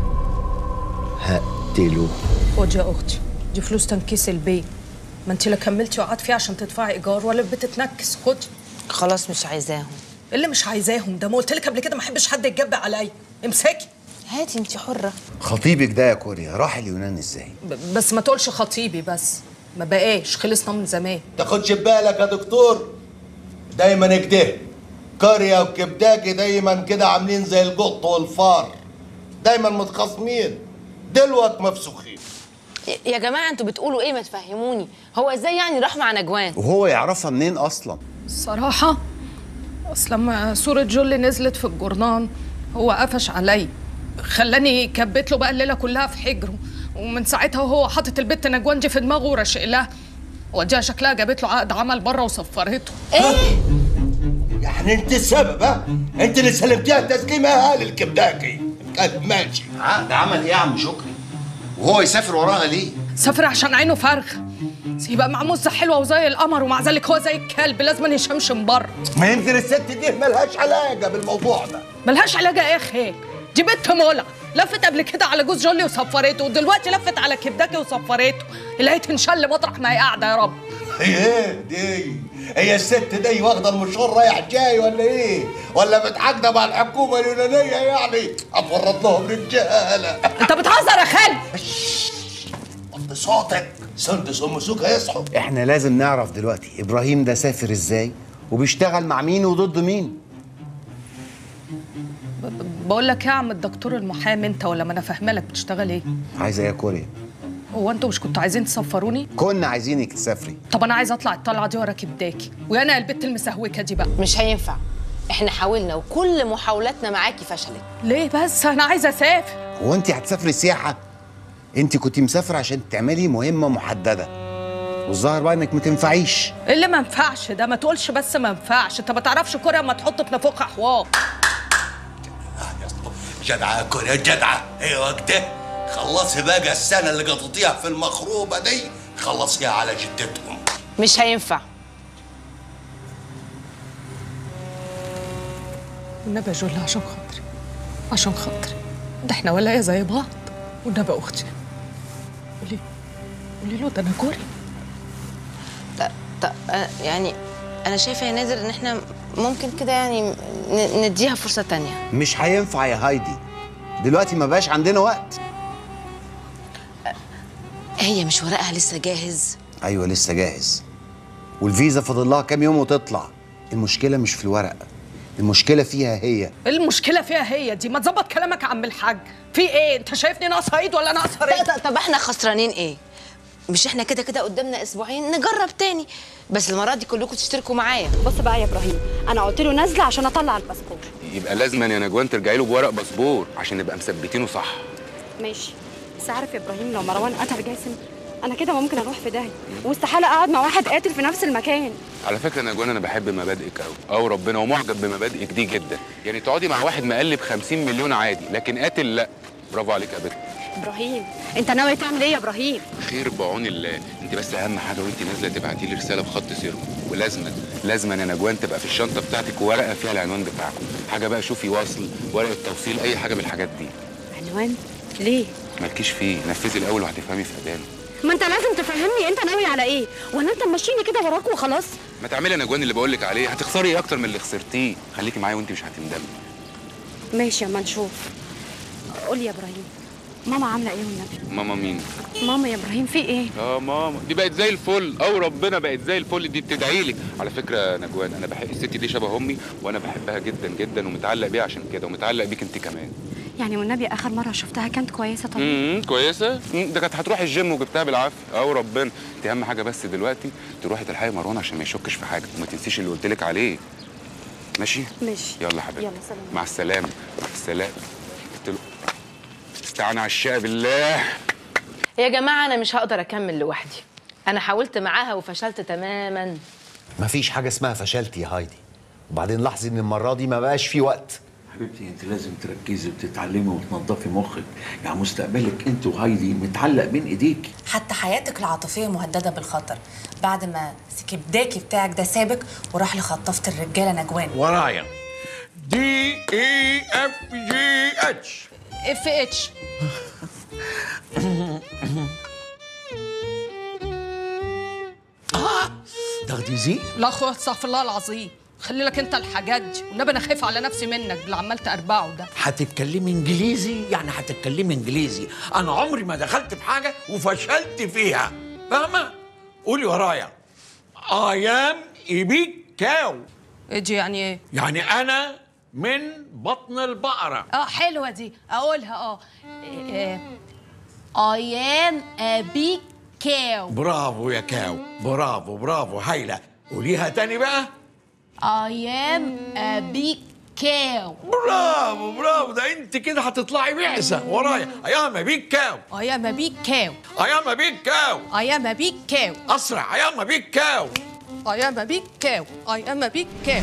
M: هقتله
G: خد يا اختي دي فلوس تنكيس البيت ما انت لا كملتي وقعدت فيها عشان تدفعي ايجار ولا بتتنكس خدي
F: خلاص مش عايزاهم
G: اللي مش عايزاهم ده ما قلت لك قبل كده ما احبش حد يتجبع عليا امسكي
F: هاتي انت حره
Q: خطيبك ده يا كوريا راح اليونان ازاي
G: ب- بس ما تقولش خطيبي بس ما بقاش خلصنا من زمان
H: تاخدش بالك يا دكتور دايما كده كاريا وكبداكي دايما كده عاملين زي القط والفار دايما متخاصمين دلوقت مفسوخين
F: يا جماعه انتوا بتقولوا ايه ما تفهموني هو ازاي يعني راح مع نجوان
Q: وهو يعرفها منين اصلا
G: الصراحة أصل لما صورة جولي نزلت في الجورنان هو قفش عليا خلاني كبت له بقى الليلة كلها في حجره ومن ساعتها وهو حاطط البت نجوان دي في دماغه ورشق لها وديها شكلها جابت له عقد عمل بره وصفرته
H: يعني انت السبب ها انت اللي سلمتيها تسليمها للكبداكي كان ماشي
Q: عقد عمل ايه يا عم شكري وهو يسافر وراها ليه
G: سافر عشان عينه فارغة يبقى مع مزة حلوة وزي القمر ومع ذلك هو زي الكلب لازم يشمشم بره
H: ما يمكن الست دي ملهاش علاقه بالموضوع ده
G: ملهاش علاقة ايه يا خال دي بنت مولع لفت قبل كده على جوز جولي وصفرته ودلوقتي لفت على كبداكي وصفرته اللي هي تنشل مطرح ما هي قاعدة يا رب
H: هي ايه دي هي الست دي واخده المشوار رايح جاي ولا ايه ولا متعاقده مع الحكومه اليونانيه يعني افرط لهم رجاله
G: انت بتهزر يا خال
H: وطي صوتك سندس ام سوكا يصحوا
Q: احنا لازم نعرف دلوقتي ابراهيم ده سافر ازاي وبيشتغل مع مين وضد مين
G: بقول لك يا عم الدكتور المحامي انت ولا ما انا فاهمه لك بتشتغل ايه
Q: عايزه ايه يا كوريا
G: هو انتوا مش كنتوا عايزين تسفروني
Q: كنا عايزينك تسافري
G: طب انا عايزه اطلع الطلعه دي ورا كبداكي وانا البت المسهوكه دي بقى
F: مش هينفع احنا حاولنا وكل محاولاتنا معاكي فشلت
G: ليه بس انا عايزه اسافر
Q: هو انت هتسافري سياحه انت كنت مسافره عشان تعملي مهمه محدده والظاهر بقى انك ما تنفعيش
G: إيه اللي ما ينفعش ده ما تقولش بس ما ينفعش انت ما تعرفش كوريا اما تحط في نافوخها حوار
H: جدعه يا كوريا جدعه ايوه كده خلصي بقى السنه اللي قضيتيها في المخروبه دي خلصيها على جدتهم
F: مش هينفع
G: والنبي يا جولة عشان خاطري عشان خاطري ده احنا ولاية زي بعض والنبي اختي قولي قولي له ده انا كوري
F: ط- ط- أنا- يعني انا شايفه يا نادر ان احنا ممكن كده يعني ن- نديها فرصه تانية
Q: مش هينفع يا هايدي دلوقتي ما بقاش عندنا وقت
F: هي مش ورقها لسه جاهز
Q: ايوه لسه جاهز والفيزا فاضل لها كام يوم وتطلع المشكله مش في الورق المشكله فيها هي
G: المشكلة فيها هي دي ما تظبط كلامك يا عم الحاج في ايه انت شايفني ناقصة ايد ولا ناقصة رجل
F: ط- طب احنا خسرانين ايه مش احنا كده كده قدامنا اسبوعين نجرب تاني بس المره دي كلكم تشتركوا معايا
E: بص بقى يا ابراهيم انا قلت له نازله عشان اطلع الباسبور
P: يبقى لازما يا نجوان ترجعي له بورق باسبور عشان نبقى مثبتينه صح
E: ماشي بس عارف يا ابراهيم لو مروان قتل جاسم انا كده ممكن اروح في داهيه واستحاله اقعد مع واحد قاتل في نفس المكان
P: على فكره يا نجوان انا بحب مبادئك قوي او ربنا ومعجب بمبادئك دي جدا يعني تقعدي مع واحد مقلب 50 مليون عادي لكن قاتل لا برافو عليك يا بنت
E: ابراهيم انت ناوي تعمل ايه يا ابراهيم
P: خير بعون الله انت بس اهم حاجه وانت نازله تبعتي لي رساله بخط سير ولازما لازما يا نجوان تبقى في الشنطه بتاعتك ورقه فيها العنوان بتاعكم حاجه بقى شوفي واصل ورقه توصيل اي حاجه من الحاجات دي
E: عنوان ليه
P: مالكيش فيه نفذي الاول وهتفهمي في اذان
E: ما انت لازم تفهمني انت ناوي على ايه ولا انت ماشيني كده وراك وخلاص
P: ما تعملي يا نجوان اللي بقول لك عليه هتخسري ايه اكتر من اللي خسرتيه خليكي معايا وانت مش هتندمي
E: ماشي اما نشوف قول لي يا ابراهيم ماما عامله ايه والنبي
P: ماما مين
E: ماما يا ابراهيم في ايه
P: اه ماما دي بقت زي الفل او ربنا بقت زي الفل دي بتدعي لك على فكره يا نجوان انا بحب الست دي شبه امي وانا بحبها جدا جدا ومتعلق بيها عشان كده ومتعلق بيك انت كمان
E: يعني والنبي اخر مره شفتها كانت كويسه طبعا
P: امم كويسه مم، ده كانت هتروح الجيم وجبتها بالعافيه او ربنا انت اهم حاجه بس دلوقتي تروحي تلحقي مروان عشان ما يشكش في حاجه وما تنسيش اللي قلت لك عليه ماشي
E: ماشي
P: يلا حبيبي
E: يلا سلام
P: مع السلامه مع السلامه قلت له استعن على الشقه بالله
F: يا جماعه انا مش هقدر اكمل لوحدي انا حاولت معاها وفشلت تماما
Q: مفيش حاجه اسمها فشلتي يا هايدي وبعدين لاحظي ان المره دي ما بقاش في وقت
K: حبيبتي انت لازم تركزي وتتعلمي وتنظفي مخك يعني مستقبلك انت وهايدي متعلق بين ايديك
I: حتى حياتك العاطفيه مهدده بالخطر بعد ما سكبداكي بتاعك ده سابك وراح لخطافه الرجاله نجوان
K: ورايا دي اي اف جي اتش
G: اف اتش
K: تاخدي زي
G: لا اخويا استغفر الله العظيم خلي لك انت الحاجات دي والنبي انا خايفه على نفسي منك باللي عمال تقربعه ده
K: هتتكلمي انجليزي يعني هتتكلمي انجليزي انا عمري ما دخلت في حاجه وفشلت فيها فاهمه قولي ورايا I am a big cow
G: اجي يعني ايه
K: يعني انا من بطن البقره
G: اه حلوه دي اقولها اه I am a big cow
K: برافو يا كاو برافو برافو هايله قوليها تاني بقى
G: I am a big cow
K: برافو برافو ده انت كده هتطلعي بعثه ورايا I am a big cow
G: I am a big cow
K: I am a big cow
G: I am a big cow
K: اسرع I am a big cow
G: I am a big cow I am a big cow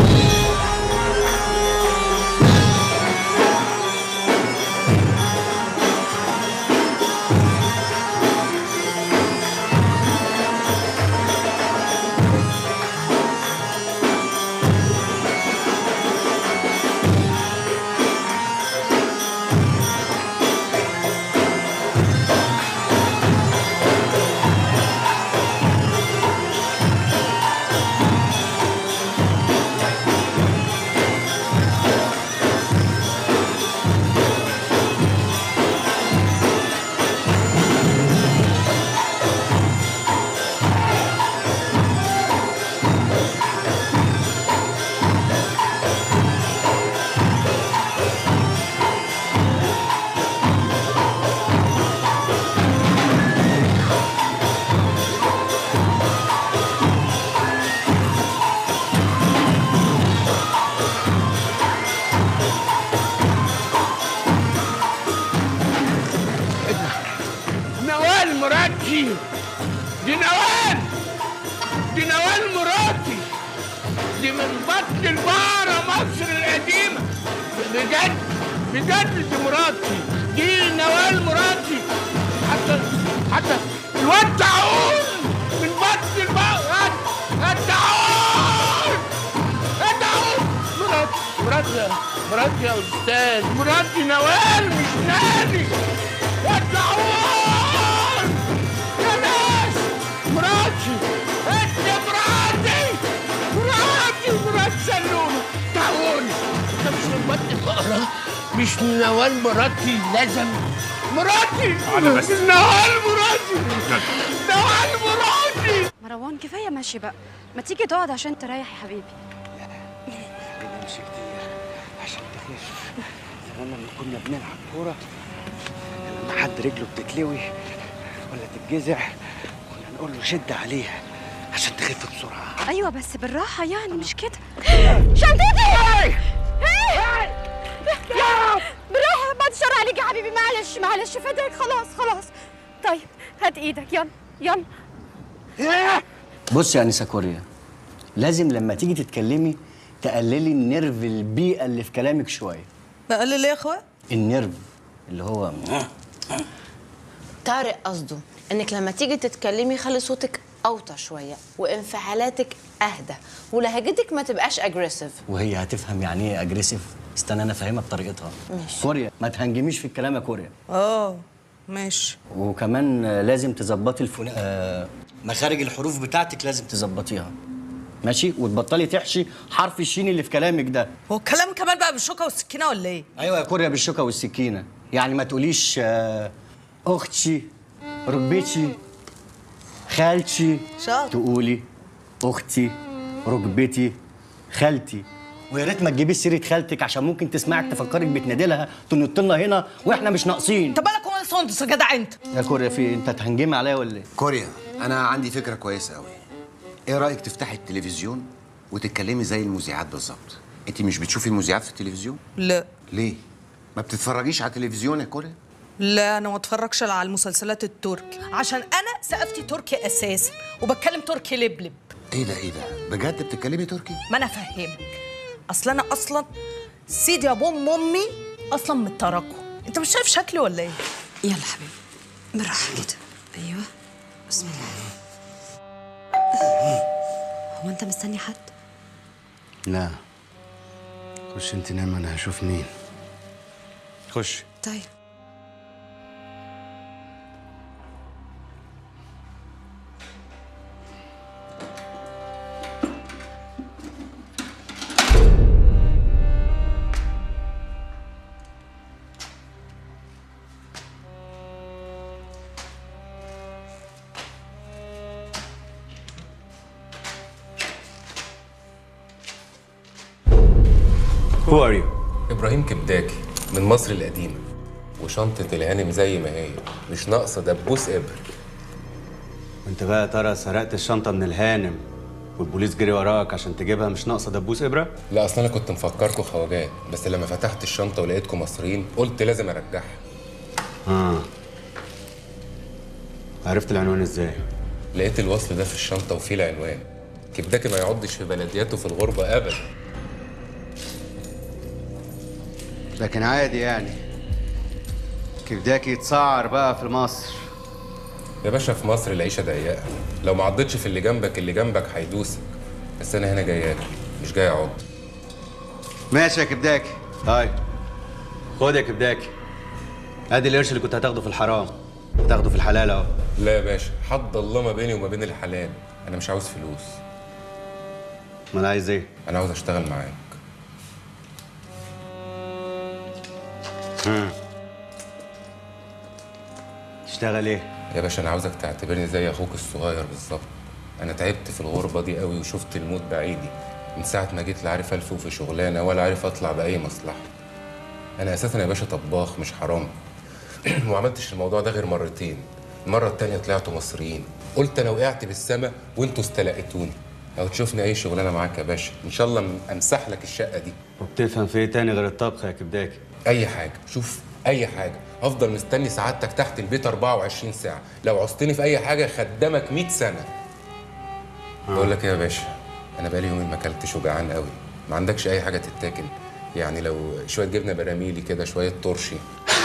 V: نوال مراتي دي نوال دي نوال مراتي دي من بطن البقرة مصر القديمة بجد بجد دي مراتي دي نوال مراتي حتى حتى الواد تعون من بطن البقرة التعون التعون مراتي مراتي يا- مراتي يا أستاذ مراتي نوال مش نادي التعون يا ناس مراتي انت مراتي مراتي مرات سلومة تعون انت مش من بطن البقرة مش نوال مراتي لازم مراتي
D: تعالى بس.
V: نوال مراتي نوال مراتي
E: مروان كفايه ماشي بقى ما تيجي تقعد عشان تريح يا حبيبي
N: نمشي كتير عشان تخف زمان لما كنا بنلعب كورة لما حد رجله بتتلوي ولا تتجزع كنا نقول له شد عليها عشان تخف بسرعة
E: ايوه بس بالراحه يعني مش كده
G: شنطتي
E: بالراحه بعد الشر عليك يا حبيبي معلش معلش فداك خلاص خلاص طيب هات ايدك يلا يلا
N: بص يا أنسة كوريا لازم لما تيجي تتكلمي تقللي النيرف البيئة اللي في كلامك شوية
J: بقلل ليه يا اخويا
N: النيرف اللي هو
F: طارق قصده انك لما تيجي تتكلمي خلي صوتك اوطى شويه وانفعالاتك اهدى ولهجتك ما تبقاش اجريسيف
N: وهي هتفهم يعني ايه اجريسيف استنى انا افهمها بطريقتها
F: ماشي.
N: كوريا ما تهنجميش في الكلام يا كوريا
J: اه ماشي
N: وكمان آه، لازم تظبطي الفن... آه مخارج الحروف بتاعتك لازم تظبطيها ماشي وتبطلي تحشي حرف الشين اللي في كلامك ده
J: هو الكلام كمان بقى بالشوكه والسكينه ولا ايه
N: ايوه يا كوريا بالشوكه والسكينه يعني ما تقوليش آه اختي ركبتي خالتي
J: شاطر.
N: تقولي اختي ركبتي خالتي ويا ريت ما تجيبيش سيره خالتك عشان ممكن تسمعك تفكرك بتنادي لها تنط لنا هنا واحنا مش ناقصين
J: انت بالك ومال سندس يا جدع انت
N: يا كوريا في إيه؟ انت تهنجمي عليا ولا ايه
Q: كوريا انا عندي فكره كويسه قوي ايه رايك تفتحي التلفزيون وتتكلمي زي المذيعات بالظبط انت مش بتشوفي المذيعات في التلفزيون
J: لا
Q: ليه ما بتتفرجيش على التلفزيون يا كوريا
J: لا انا ما اتفرجش على المسلسلات التركي عشان انا
G: ثقافتي تركي اساسا وبتكلم تركي لبلب
Q: ايه ده ايه ده بجد بتتكلمي تركي
G: ما انا افهمك اصل انا اصلا سيدي ابو ام امي اصلا من التراكو انت مش شايف شكلي ولا ايه
E: يلا حبيبي بالراحه كده ايوه بسم الله هو انت مستني حد
M: لا خش انت نام انا هشوف مين خش
E: طيب
O: Who are you?
S: ابراهيم كبداكي من مصر القديمه وشنطه الهانم زي ما هي مش ناقصه دبوس ابر
M: وانت بقى يا ترى سرقت الشنطه من الهانم والبوليس جري وراك عشان تجيبها مش ناقصه دبوس ابره
S: لا اصل انا كنت مفكركم خواجات بس لما فتحت الشنطه ولقيتكم مصريين قلت لازم ارجعها
M: اه عرفت العنوان ازاي
S: لقيت الوصل ده في الشنطه وفيه العنوان كبداكي ما يعضش في بلدياته في الغربه ابدا
M: لكن عادي يعني كبداكي يتسعر بقى في مصر
S: يا باشا في مصر العيشه ضيقه لو ما عضتش في اللي جنبك اللي جنبك هيدوسك بس انا هنا جاي اكل مش جاي اعض
M: ماشي يا كبداكي هاي خد يا كبداكي ادي القرش اللي كنت هتاخده في الحرام هتاخده في الحلال اهو
S: لا يا باشا حد الله ما بيني وما بين الحلال انا مش عاوز فلوس
M: امال عايز ايه
S: انا عاوز اشتغل معاك
M: ها تشتغل ايه
S: يا باشا انا عاوزك تعتبرني زي اخوك الصغير بالظبط انا تعبت في الغربه دي قوي وشفت الموت بعيدي من ساعه ما جيت لا عارف الفوق في شغلانه ولا عارف اطلع باي مصلحه انا اساسا يا باشا طباخ مش حرام وما عملتش الموضوع ده غير مرتين المره التانية طلعتوا مصريين قلت انا وقعت بالسما وانتوا استلقيتوني لو تشوفني اي شغلانه معاك يا باشا ان شاء الله امسح لك الشقه دي
M: وبتفهم في ايه تاني غير الطبخ يا كبداكي
S: اي حاجه شوف اي حاجه هفضل مستني سعادتك تحت البيت 24 ساعه لو عوزتني في اي حاجه خدامك 100 سنه بقول لك ايه يا باشا انا بقالي يومين ما اكلتش وجعان قوي ما عندكش اي حاجه تتاكل يعني لو شويه جبنه براميلي كده شويه ترشي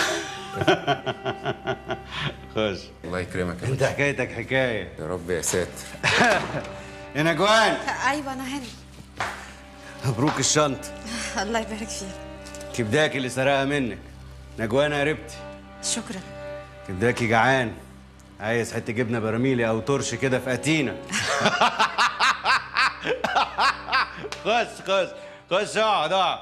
M: خش
S: الله يكرمك يا
M: انت
S: باشا
M: حكايتك حكايه
S: يا رب يا ساتر
M: يا نجوان
E: ايوه انا هنا
M: مبروك الشنطه
E: الله يبارك فيك
M: كبداكي اللي سرقها منك نجوان قربتي
E: شكرا
M: كبداكي جعان عايز حته جبنه براميلي او ترش كده في اتينا خش خش خش اقعد اقعد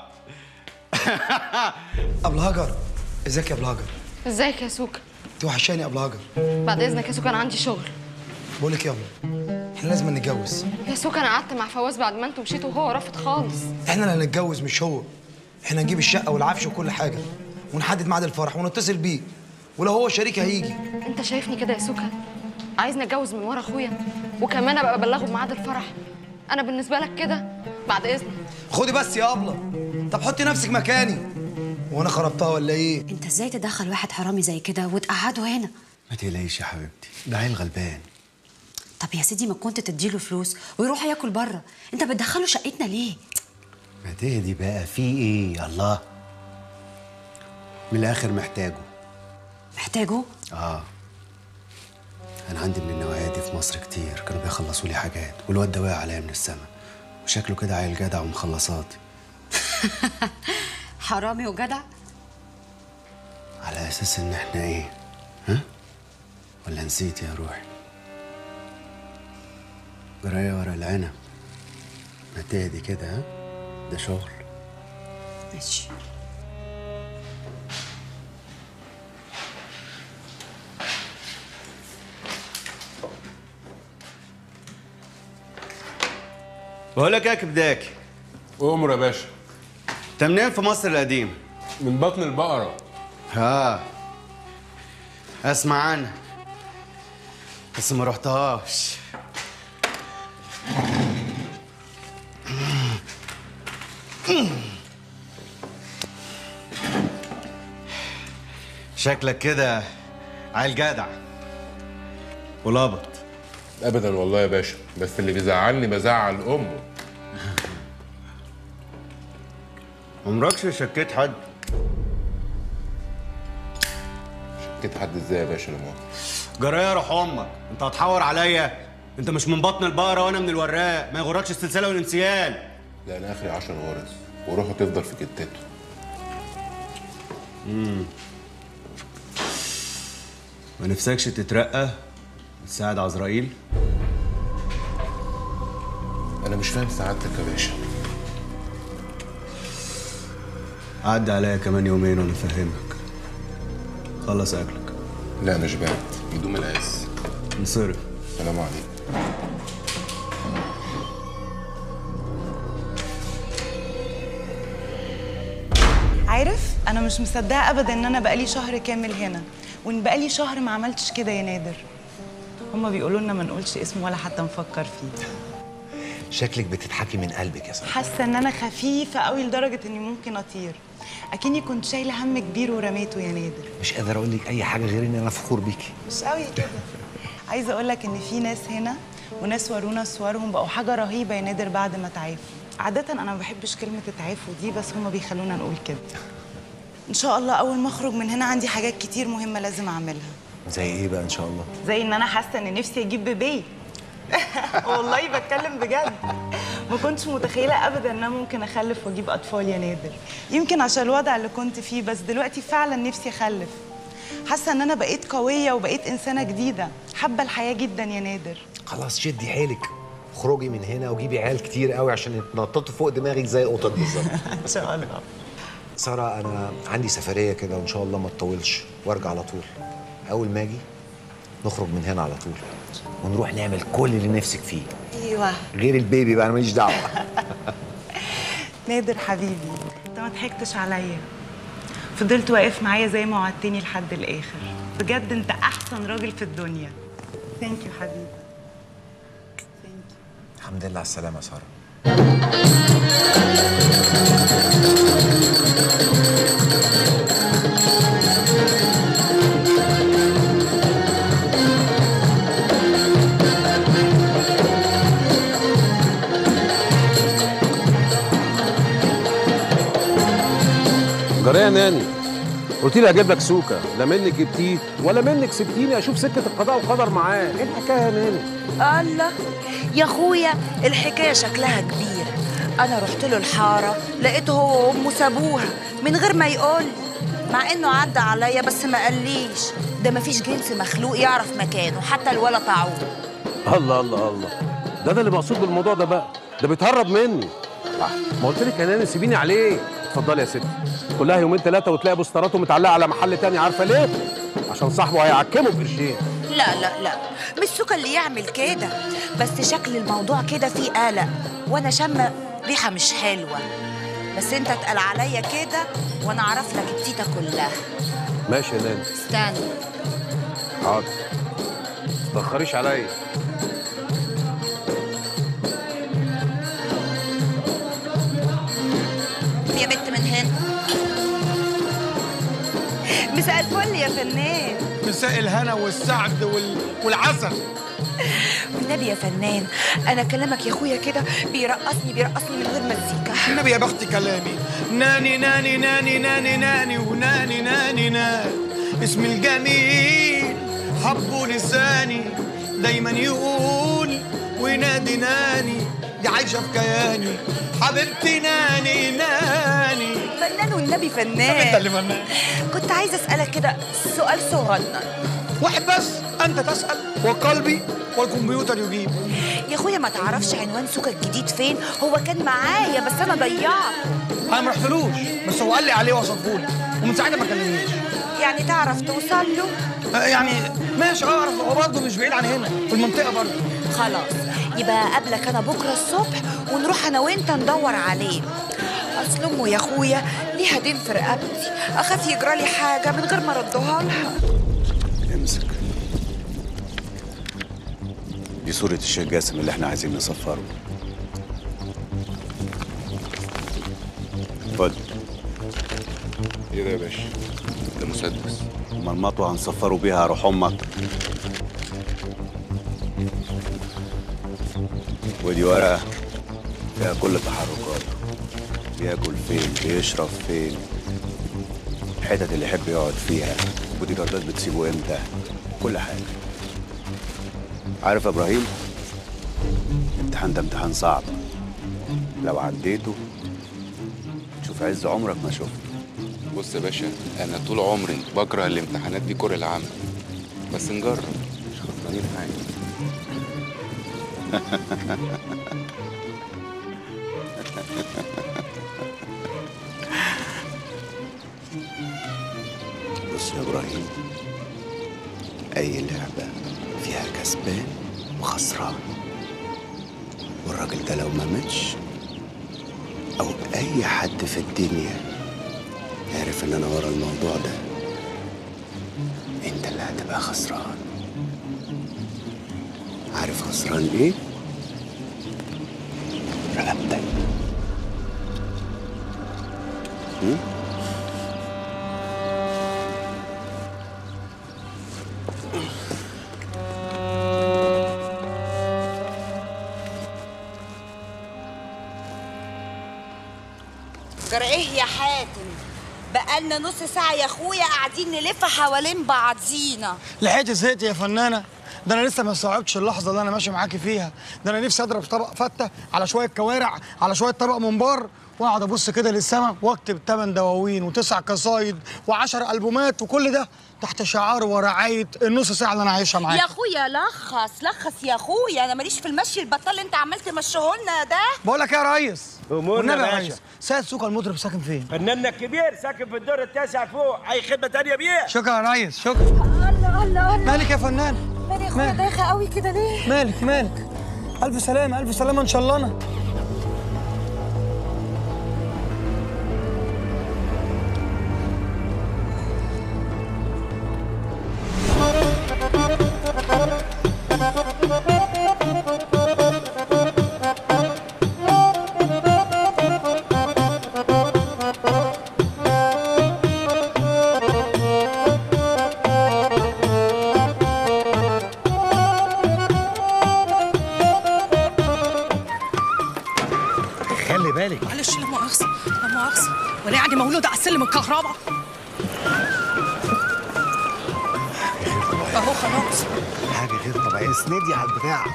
L: ابو الهجر ازيك يا ابو الهجر
E: ازيك يا سوكا
L: توحشاني يا ابو الهجر
E: بعد اذنك يا سوكا انا عندي شغل
L: بقول لك يلا احنا لازم نتجوز
E: يا سوكا انا قعدت مع فواز بعد ما انتوا مشيتوا وهو رافض خالص
L: احنا اللي هنتجوز مش هو احنا نجيب الشقه والعفش وكل حاجه ونحدد ميعاد الفرح ونتصل بيه ولو هو شريك هيجي
E: انت شايفني كده يا سوكا عايزني اتجوز من ورا اخويا وكمان ابقى ابلغه بميعاد الفرح انا بالنسبه لك كده بعد اذنك
L: خدي بس يا ابله طب حطي نفسك مكاني وانا خربتها ولا ايه
E: انت ازاي تدخل واحد حرامي زي كده وتقعده هنا
M: ما تقلقيش يا حبيبتي ده عيل غلبان
E: طب يا سيدي ما كنت تديله فلوس ويروح ياكل بره انت بتدخله شقتنا ليه
M: ما تهدي بقى في ايه يا الله من الاخر محتاجه
E: محتاجه
M: اه انا عندي من النوعيه دي في مصر كتير كانوا بيخلصوا لي حاجات والواد ده وقع عليا من السما وشكله كده عيل جدع ومخلصاتي
E: حرامي وجدع
M: على اساس ان احنا ايه ها ولا نسيت يا روحي جرايه ورا العنب ما تهدي كده ها ده شغل
E: ماشي
M: بقول لك ايه يا كبداكي
U: امر يا باشا
M: انت منين في مصر القديمه
U: من بطن البقره
M: ها اسمع عنها بس ما رحتهاش شكلك كده عيل جدع
U: ولابط
S: ابدا والله يا باشا بس اللي بيزعلني بزعل امه
U: عمركش شكيت حد
S: شكيت حد ازاي يا باشا لا مؤاخذة؟
U: جرايه روح امك انت هتحور عليا انت مش من بطن البقره وانا من الوراق ما يغركش السلسله والانسيال
S: لا انا اخري 10 غرز وروحه تفضل في كتته
U: امم ما نفسكش تترقى تساعد عزرائيل
S: انا مش فاهم سعادتك يا باشا
U: عدى عليا كمان يومين وانا افهمك خلص اكلك
S: لا انا شبعت يدوم العز
U: انصرف
S: سلام عليكم
A: عارف انا مش مصدقه ابدا ان انا بقالي شهر كامل هنا وان بقالي شهر ما عملتش كده يا نادر هما بيقولوا لنا ما نقولش اسمه ولا حتى نفكر فيه
O: شكلك بتضحكي من قلبك يا ساره
A: حاسه ان انا خفيفه قوي لدرجه اني ممكن اطير اكني كنت شايله هم كبير ورميته يا نادر
O: مش قادر اقول لك اي حاجه غير ان انا فخور بيكي
A: مش قوي كده عايزه اقول لك ان في ناس هنا وناس ورونا صورهم بقوا حاجه رهيبه يا نادر بعد ما تعافوا عاده انا ما بحبش كلمه تعافوا دي بس هما بيخلونا نقول كده ان شاء الله اول ما اخرج من هنا عندي حاجات كتير مهمه لازم اعملها
O: زي ايه بقى ان شاء الله
A: زي ان انا حاسه ان نفسي اجيب بيبي والله بتكلم بجد ما كنتش متخيله ابدا ان انا ممكن اخلف واجيب اطفال يا نادر يمكن عشان الوضع اللي كنت فيه بس دلوقتي فعلا نفسي اخلف حاسه ان انا بقيت قويه وبقيت انسانه جديده حابه الحياه جدا يا نادر
O: خلاص شدي حيلك اخرجي من هنا وجيبي عيال كتير قوي عشان يتنططوا فوق دماغك زي القطط بالظبط
A: ان شاء الله
O: ساره انا عندي سفريه كده وان شاء الله ما تطولش وارجع على طول اول ما اجي نخرج من هنا على طول ونروح نعمل كل اللي نفسك فيه
A: ايوه
O: غير البيبي بقى انا ماليش دعوه
A: نادر حبيبي انت ما ضحكتش عليا فضلت واقف معايا زي ما وعدتني لحد الاخر بجد انت احسن راجل في الدنيا ثانك يو حبيبي
O: الحمد لله على السلامه يا ساره
U: جرايه يا ناني قلت لي هجيب لك سوكه لا منك جبتيه ولا منك سبتيني اشوف سكه القضاء والقدر معاه ايه الحكايه يا ناني
T: الله يا اخويا الحكايه شكلها كبير انا رحت له الحاره لقيته هو وامه سابوها من غير ما يقول مع انه عدى عليا بس ما قاليش ده مفيش جنس مخلوق يعرف مكانه حتى الولا طاعون
U: الله الله الله ده ده اللي مقصود بالموضوع ده بقى ده بيتهرب مني آه، ما قلت لك يا ناني سيبيني عليه اتفضلي يا ستي كلها يومين ثلاثه وتلاقي بوستراته متعلقه على محل تاني عارفه ليه عشان صاحبه هيعكمه بقرشين
T: لا لا لا مش سوكا اللي يعمل كده بس شكل الموضوع كده فيه قلق وانا شامه ريحه مش حلوه بس انت اتقل عليا كده وانا اعرف لك التيتا كلها
U: ماشي يا ناني
T: استنى
U: حاضر ما تتاخريش عليا
T: يا بنت من هنا مساء الفل يا فنان
X: مساء الهنا والسعد وال... والعسل
T: والنبي يا فنان انا كلامك يا اخويا كده بيرقصني بيرقصني من غير مزيكا
X: النبي يا بختي كلامي ناني ناني ناني ناني ناني وناني ناني ناني اسمي الجميل حبه لساني دايما يقول وينادي ناني دي عايشة في كياني حبيبتي ناني ناني
T: فنان والنبي فنان
X: انت اللي فنان
T: كنت عايزه اسالك كده سؤال صغنن
X: واحد بس انت تسأل وقلبي والكمبيوتر يجيب
T: يا اخويا ما تعرفش عنوان سوكا الجديد فين هو كان معايا بس انا ضيعته
X: انا ما رحتلوش بس هو قال لي عليه وصفهولي ومن ساعتها ما كلمنيش
T: يعني تعرف توصل له
X: آه، يعني ماشي اعرف هو برضه مش بعيد عن هنا في المنطقه برضه
T: خلاص يبقى اقابلك انا بكره الصبح ونروح انا وانت ندور عليه اصل امه يا اخويا ليها دين في رقبتي اخاف يجرى لي حاجه من غير ما ردها لها
M: امسك دي صورة الشيخ جاسم اللي احنا عايزين نصفره خد
S: ايه ده يا باشا ده مسدس
M: امال المطوة هنصفره بيها روح امك ودي ورقة فيها كل تحركاته بياكل فين بيشرب فين الحتت اللي يحب يقعد فيها ودي جاردات بتسيبه امتى كل حاجة عارف يا ابراهيم الامتحان ده امتحان صعب لو عديته تشوف عز عمرك ما شفت
P: بص يا باشا انا طول عمري بكره الامتحانات دي كره العمل بس نجرب مش خسرانين حاجه
M: بص يا ابراهيم اي لعبه فيها كسبان وخسران والراجل ده لو ما ماتش او اي حد في الدنيا عارف ان انا ورا الموضوع ده انت اللي هتبقى خسران عارف خسران ايه رقبتك هم؟
J: جرى ايه يا حاتم بقالنا نص ساعة يا اخويا قاعدين نلف حوالين بعضينا
X: لحقت زهقت يا فنانه ده انا لسه ما استوعبتش اللحظه اللي انا ماشي معاكي فيها ده انا نفسي اضرب طبق فته على شويه كوارع على شويه طبق ممبار واقعد ابص كده للسما واكتب ثمان دواوين وتسع قصايد وعشر البومات وكل ده تحت شعار ورعايه النص ساعه اللي انا عايشها معاك
J: يا اخويا لخص لخص يا اخويا انا ماليش في المشي البطال اللي انت عمال تمشيهولنا ده
X: بقول لك إيه يا ريس
V: أمورنا
X: والنبي
V: يا
X: يا
V: باشا.
X: ريس سيد سوكا المطرب ساكن فين
V: فناننا الكبير ساكن في الدور التاسع فوق اي خدمه تانية بيه
X: شكرا يا ريس شكرا
J: الله الله الله
X: مالك يا فنان
J: مالي يا اخويا دايخه قوي كده ليه
X: مالك مالك الف سلامه الف سلامه ان شاء الله انا
B: خلي بالك
G: معلش لا مؤاخذة لا مؤاخذة وانا يعني مولودة على السلم الكهرباء اهو خلاص
B: حاجه غير طبيعيه اسندي على البتاع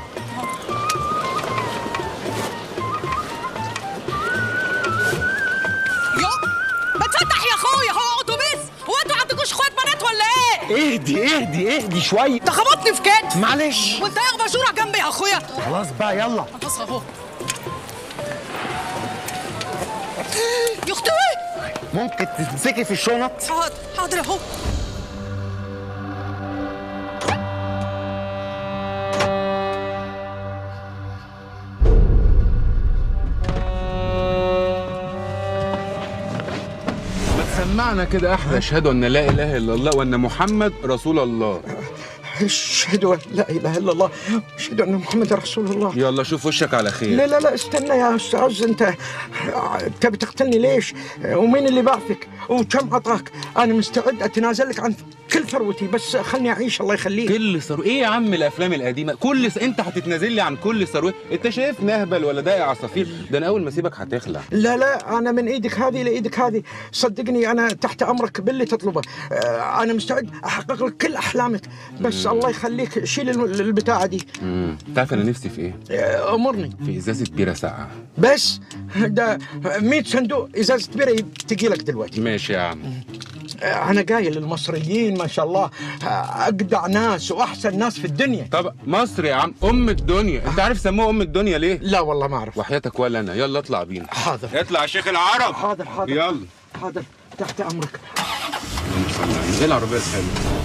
G: يو ما تفتح يا اخويا هو اتوبيس هو انتوا ما عندكوش اخوات بنات ولا ايه؟
B: اهدي اهدي اهدي شويه
G: انت خبطني في كتف
B: معلش
G: وانت يا بشوره جنبي يا اخويا
B: خلاص بقى يلا
G: خلاص اهو يا اختي
B: ممكن تمسكي في الشنط
G: حاضر حاضر اهو
P: ما تسمعنا كده احلى اشهد ان لا اله الا الله وان محمد رسول الله
C: اشهد ان لا اله الا الله اشهد ان محمد رسول الله
P: يلا شوف وشك على خير
C: لا لا لا استنى يا استاذ انت انت بتقتلني ليش؟ ومين اللي بعثك؟ وكم عطاك؟ انا مستعد اتنازل لك عن كل ثروتي بس خلني اعيش الله يخليك
P: كل ثروه ايه يا عم الافلام القديمه كل س... انت هتتنازل لي عن كل ثروه انت شايف نهبل ولا ده عصافير ده انا اول ما اسيبك هتخلع
C: لا لا انا من ايدك هذه لايدك هذه صدقني انا تحت امرك باللي تطلبه آه، انا مستعد احقق لك كل احلامك بس الله يخليك شيل الم- البتاعه دي
P: امم تعرف انا نفسي في ايه
C: آه، امرني
P: في ازازه بيره ساقعه
C: بس ده 100 صندوق ازازه بيره تجي لك دلوقتي
P: ماشي يا عم
C: آه، انا قايل المصريين ما شاء الله آه، اجدع ناس واحسن ناس في الدنيا
P: طب مصر يا عم ام الدنيا انت عارف سموها ام الدنيا ليه
C: لا والله ما اعرف
P: وحياتك ولا انا يلا اطلع بينا
C: حاضر
P: اطلع يا شيخ العرب
C: حاضر حاضر
P: يلا
C: حاضر تحت امرك
P: ايه العربيه الحلوه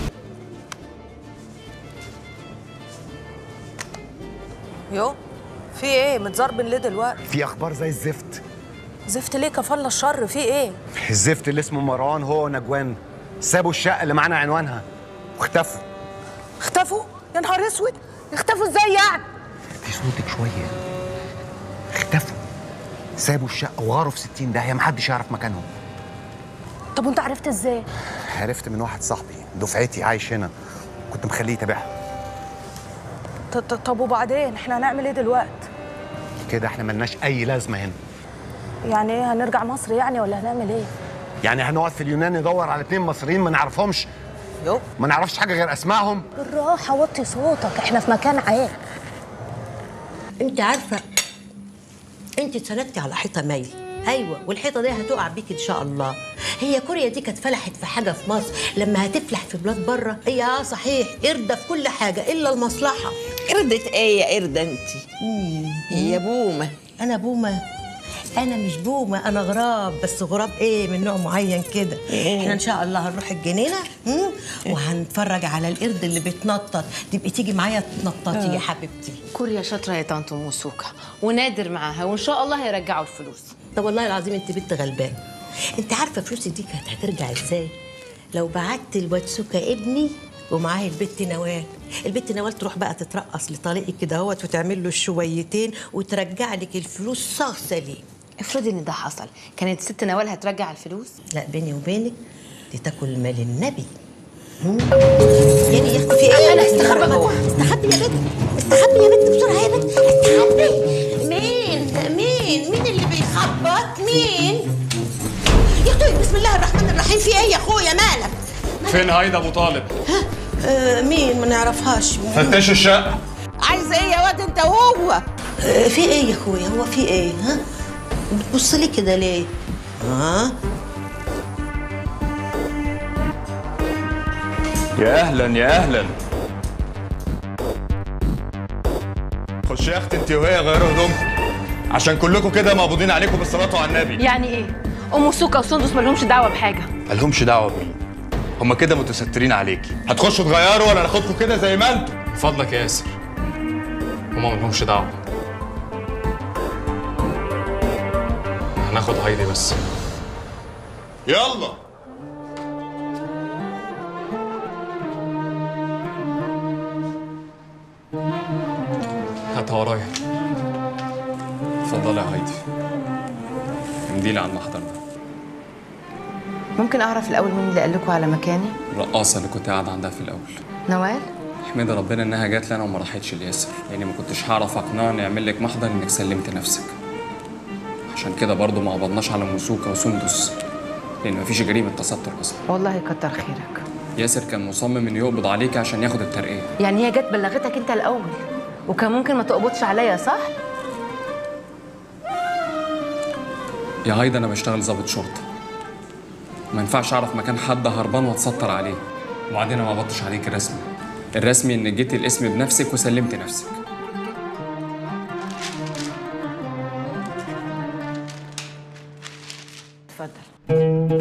T: يو في ايه متزربن ليه دلوقتي
B: في اخبار زي الزفت
T: زفت ليه كفل الشر في ايه
B: الزفت اللي اسمه مروان هو ونجوان سابوا الشقه اللي معانا عنوانها واختفوا
T: اختفوا يا نهار اسود اختفوا ازاي يعني
B: في صوتك شويه اختفوا سابوا الشقه وغاروا في 60 داهيه محدش يعرف مكانهم
T: طب وانت عرفت ازاي
B: عرفت من واحد صاحبي دفعتي عايش هنا كنت مخليه يتابعها
T: ط- ط- طب وبعدين احنا هنعمل ايه دلوقتي
B: كده احنا ملناش اي لازمه هنا
H: يعني ايه هنرجع مصر يعني ولا هنعمل ايه
B: يعني هنقعد في اليونان ندور على اتنين مصريين ما نعرفهمش
H: يو
B: ما نعرفش حاجه غير اسمائهم
H: بالراحه وطي صوتك احنا في مكان عام
I: انت عارفه انت اتسندتي على حيطه مايل ايوه والحيطه دي هتقع بيك ان شاء الله هي كوريا دي كانت فلحت في حاجه في مصر لما هتفلح في بلاد بره هي اه صحيح قرده في كل حاجه الا المصلحه
R: قردة ايه يا قردة انت؟
I: هي بومه انا بومه انا مش بومه انا غراب بس غراب ايه من نوع معين كده
R: إيه؟
I: احنا ان شاء الله هنروح الجنينه مم، وهنتفرج على القرد اللي بيتنطط تبقي تيجي معايا تنططي يا حبيبتي
F: كوريا شاطره يا طنط موسوكا ونادر معاها وان شاء الله هيرجعوا الفلوس
I: طب والله العظيم انت بنت غلبان انت عارفه فلوسي دي كانت هترجع ازاي لو بعت الواد سوكا ابني ومعاه البت نوال البت نوال تروح بقى تترقص لطليقي كده اهوت وتعمل له الشويتين وترجع لك الفلوس صاغ سليم
F: افرضي ان ده حصل كانت ست نوال هترجع الفلوس
I: لا بيني وبينك دي تاكل مال النبي مم. يعني يا اختي في ايه
F: أنا استخبى جوه.
I: استخبي يا بنت استخبي يا بنت بسرعه يا بنت استخبي مين مين مين اللي بيخبط مين يا اختي بسم الله الرحمن الرحيم في ايه يا اخويا مالك
W: فين هيدا ابو طالب؟
I: آه مين ما نعرفهاش
W: فتشوا الشقه
I: عايز ايه يا واد انت وهو آه في ايه يا اخويا هو في ايه ها بتبص لي كده ليه ها
W: يا اهلا يا اهلا خش يا اختي انت وهي غيروا هدومكم عشان كلكم كده مقبوضين عليكم بالصلاه على النبي
F: يعني ايه ام سوكا وسندس مالهمش دعوه بحاجه
W: مالهمش دعوه بمين هما كده متسترين عليكي هتخشوا تغيروا ولا ناخدكم كده زي ما انتم
Y: من فضلك يا ياسر هما ملهمش دعوة هناخد هايدي بس
W: يلا
Y: هاتها ورايا اتفضلي يا هايدي امديلي على المحضر ده
F: ممكن اعرف الاول مين اللي قال لكم على مكاني
Y: الرقاصة اللي كنت قاعد عندها في الأول
F: نوال
Y: احمد ربنا إنها جات لي أنا وما راحتش لياسر يعني ما كنتش هعرف أقنعها نعمل لك محضر إنك سلمت نفسك عشان كده برضو ما قبضناش على موسوكا وسندس لأن مفيش جريمة تستر أصلا
F: والله كتر خيرك
Y: ياسر كان مصمم إنه يقبض عليك عشان ياخد الترقية
F: يعني هي جت بلغتك انت الاول وكان ممكن ما تقبضش عليا صح
Y: يا هايدا أنا بشتغل ضابط شرطة ما ينفعش أعرف مكان حد هربان وأتستر عليه وبعدين أنا ما قبضتش عليك الرسمي الرسمي إنك جيتي الاسم بنفسك وسلمت نفسك
F: اتفضل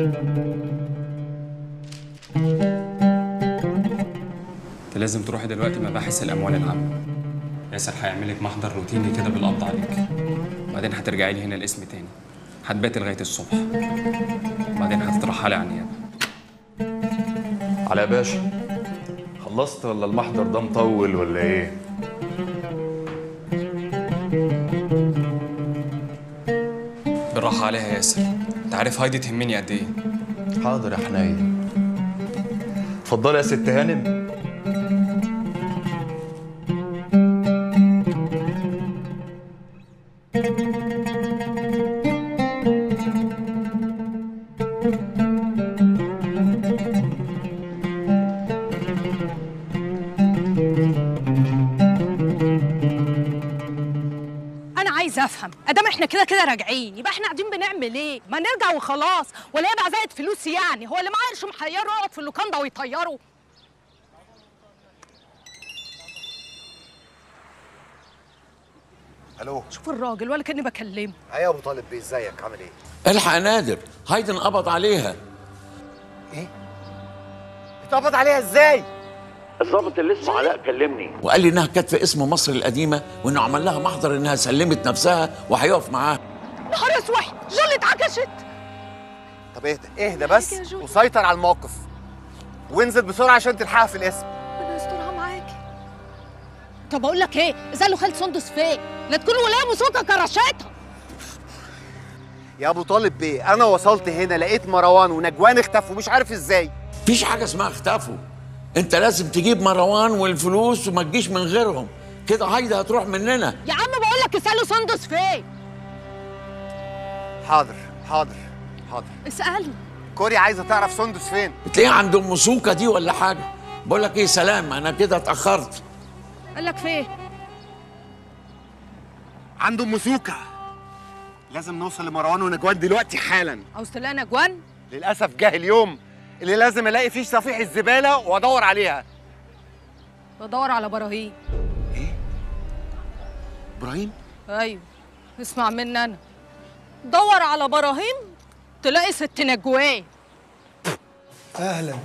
Y: انت لازم تروحي دلوقتي مباحث الاموال العامه ياسر هيعمل لك محضر روتيني كده بالقبض عليك وبعدين هترجعي لي هنا الاسم تاني هتباتي لغايه الصبح وبعدين هتترحلي على النيابه
W: على يا باشا خلصت ولا المحضر ده مطول ولا ايه
Y: بالراحه عليها يا ياسر انت عارف هايدي تهمني قد ايه
W: حاضر يا حنين اتفضلي يا ست هانم
G: انا عايزه افهم ادام احنا كده كده راجعين يبقى احنا قاعدين بنعمل ايه ما نرجع وخلاص ولا هي بعزقه فلوس يعني هو اللي معاه قرش محيره يقعد في اللوكاندا ويطيره
O: الو
G: شوف الراجل ولا كاني بكلمه
O: ايه يا ابو طالب بيه ازيك عامل ايه
K: الحق يا نادر هايدي انقبض عليها
O: اتقبض عليها ازاي
K: الضابط اللي اسمه علاء كلمني وقال لي انها كانت في اسم مصر القديمه وانه عمل لها محضر انها سلمت نفسها وهيقف معاها
G: نهار اسود جولة اتعكشت
O: طب اهدى اهدى بس وسيطر على الموقف وانزل بسرعه عشان تلحقها في الاسم
G: ربنا يسترها معاكي طب اقول لك ايه اذا له خالد سندس فين لا تكون ولايه مسوكه كرشتها
O: يا ابو طالب بيه انا وصلت هنا لقيت مروان ونجوان اختفوا مش عارف ازاي
K: مفيش حاجه اسمها اختفوا انت لازم تجيب مروان والفلوس وما تجيش من غيرهم كده هايدي هتروح مننا
G: يا عم بقول لك لك اساله سندس فين
B: حاضر حاضر حاضر
G: اساله
B: كوري عايزه تعرف سندس فين
K: بتلاقيه عند ام سوكه دي ولا حاجه بقول لك ايه سلام انا كده اتاخرت
G: قال لك فين
B: عند ام سوكه لازم نوصل لمروان ونجوان دلوقتي حالا
G: عاوز تلاقي نجوان
B: للاسف جه اليوم اللي لازم الاقي فيه صفيح الزباله وادور عليها
G: بدور على براهين
B: ابراهيم
G: ايوه اسمع مني انا دور على براهين تلاقي ست نجوان
J: اهلا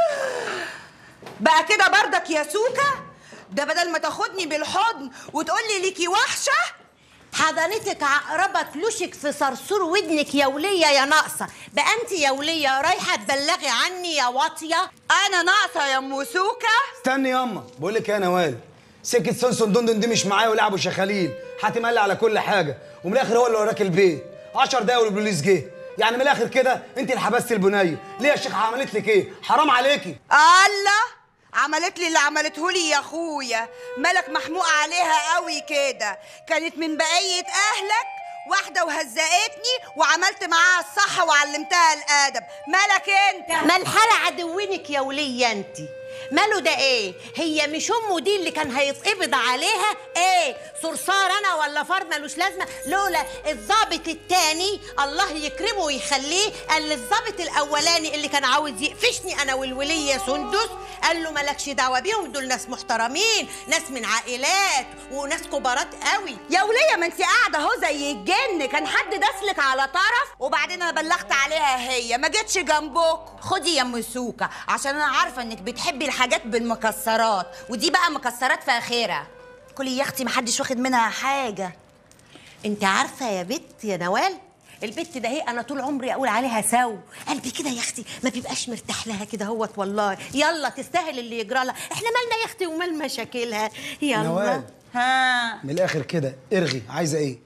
J: بقى كده بردك يا سوكا ده بدل ما تاخدني بالحضن وتقول لي ليكي وحشه
I: حضانتك عقربة فلوسك في صرصور ودنك يا ولية يا ناقصة بقى انت يا ولية رايحة تبلغي عني يا واطية
J: انا ناقصة يا ام سوكا
D: استني ياما بقول لك ايه يا نوال سكه سونسون دندن دي مش معايا ولعبوا شخاليل حاتم قال لي على كل حاجه ومن الاخر هو اللي وراك البيت 10 دقايق والبوليس جه يعني من الاخر كده انت اللي حبستي البنيه ليه يا شيخ عملت لك ايه حرام عليكي
J: الله عملت لي اللي عملته لي يا اخويا مالك محموق عليها قوي كده كانت من بقيه اهلك واحده وهزقتني وعملت معاها الصح وعلمتها الادب مالك انت
I: ما الحالة عدوينك يا ولية انت ماله ده ايه هي مش امه دي اللي كان هيتقبض عليها ايه صرصار انا ولا فار ملوش لازمه لولا الضابط التاني الله يكرمه ويخليه قال للضابط الاولاني اللي كان عاوز يقفشني انا والوليه سندس قال له مالكش دعوه بيهم دول ناس محترمين ناس من عائلات وناس كبارات قوي
J: يا وليه ما انت قاعده اهو زي الجن كان حد داسلك على طرف وبعدين انا بلغت عليها هي ما جتش جنبك خدي يا ام سوكا عشان انا عارفه انك بتحبي الحاجات بالمكسرات ودي بقى مكسرات فاخره كلي يا اختي محدش واخد منها حاجه
I: انت عارفه يا بت يا نوال البت ده هي انا طول عمري اقول عليها سو قلبي كده يا اختي ما بيبقاش مرتاح لها كده هوت والله يلا تستاهل اللي يجرى لها احنا مالنا يا اختي ومال مشاكلها يلا
D: نوال.
J: ها
D: من الاخر كده ارغي عايزه ايه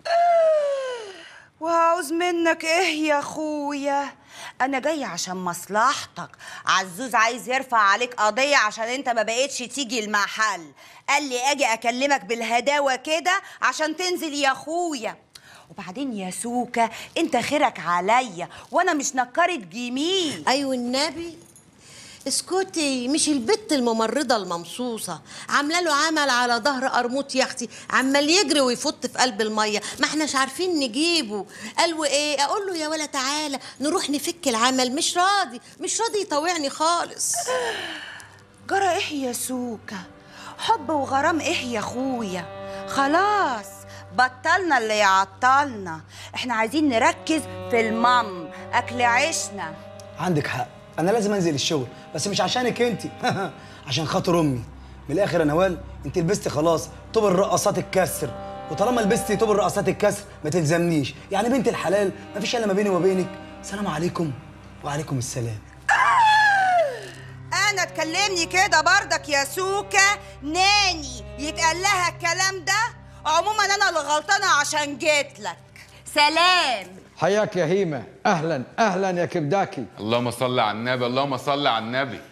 J: وعاوز منك ايه يا اخويا انا جاي عشان مصلحتك عزوز عايز يرفع عليك قضيه عشان انت ما بقيتش تيجي المحل قال لي اجي اكلمك بالهداوه كده عشان تنزل يا اخويا وبعدين يا سوكا انت خيرك عليا وانا مش نكرت جميل
I: ايوه النبي اسكتي مش البت الممرضة الممصوصة عاملة له عمل على ظهر قرموط يا اختي عمال يجري ويفط في قلب المية ما احناش عارفين نجيبه قالوا ايه اقول له يا ولا تعالى نروح نفك العمل مش راضي مش راضي يطوعني خالص
J: جرى ايه يا سوكا حب وغرام ايه يا اخويا خلاص بطلنا اللي يعطلنا احنا عايزين نركز في المام اكل عيشنا
D: عندك حق انا لازم انزل الشغل بس مش عشانك انت عشان خاطر امي من الاخر يا نوال انت لبستي خلاص طوب الرقصات الكسر وطالما لبستي طوب الرقصات الكسر ما تلزمنيش يعني بنت الحلال ما فيش الا ما بيني وما بينك سلام عليكم وعليكم السلام
J: انا تكلمني كده بردك يا سوكا ناني يتقال لها الكلام ده عموما انا اللي غلطانه عشان جيت لك سلام
C: حياك يا هيمه اهلا اهلا يا كبداكي
P: اللهم صل على النبي اللهم صل على النبي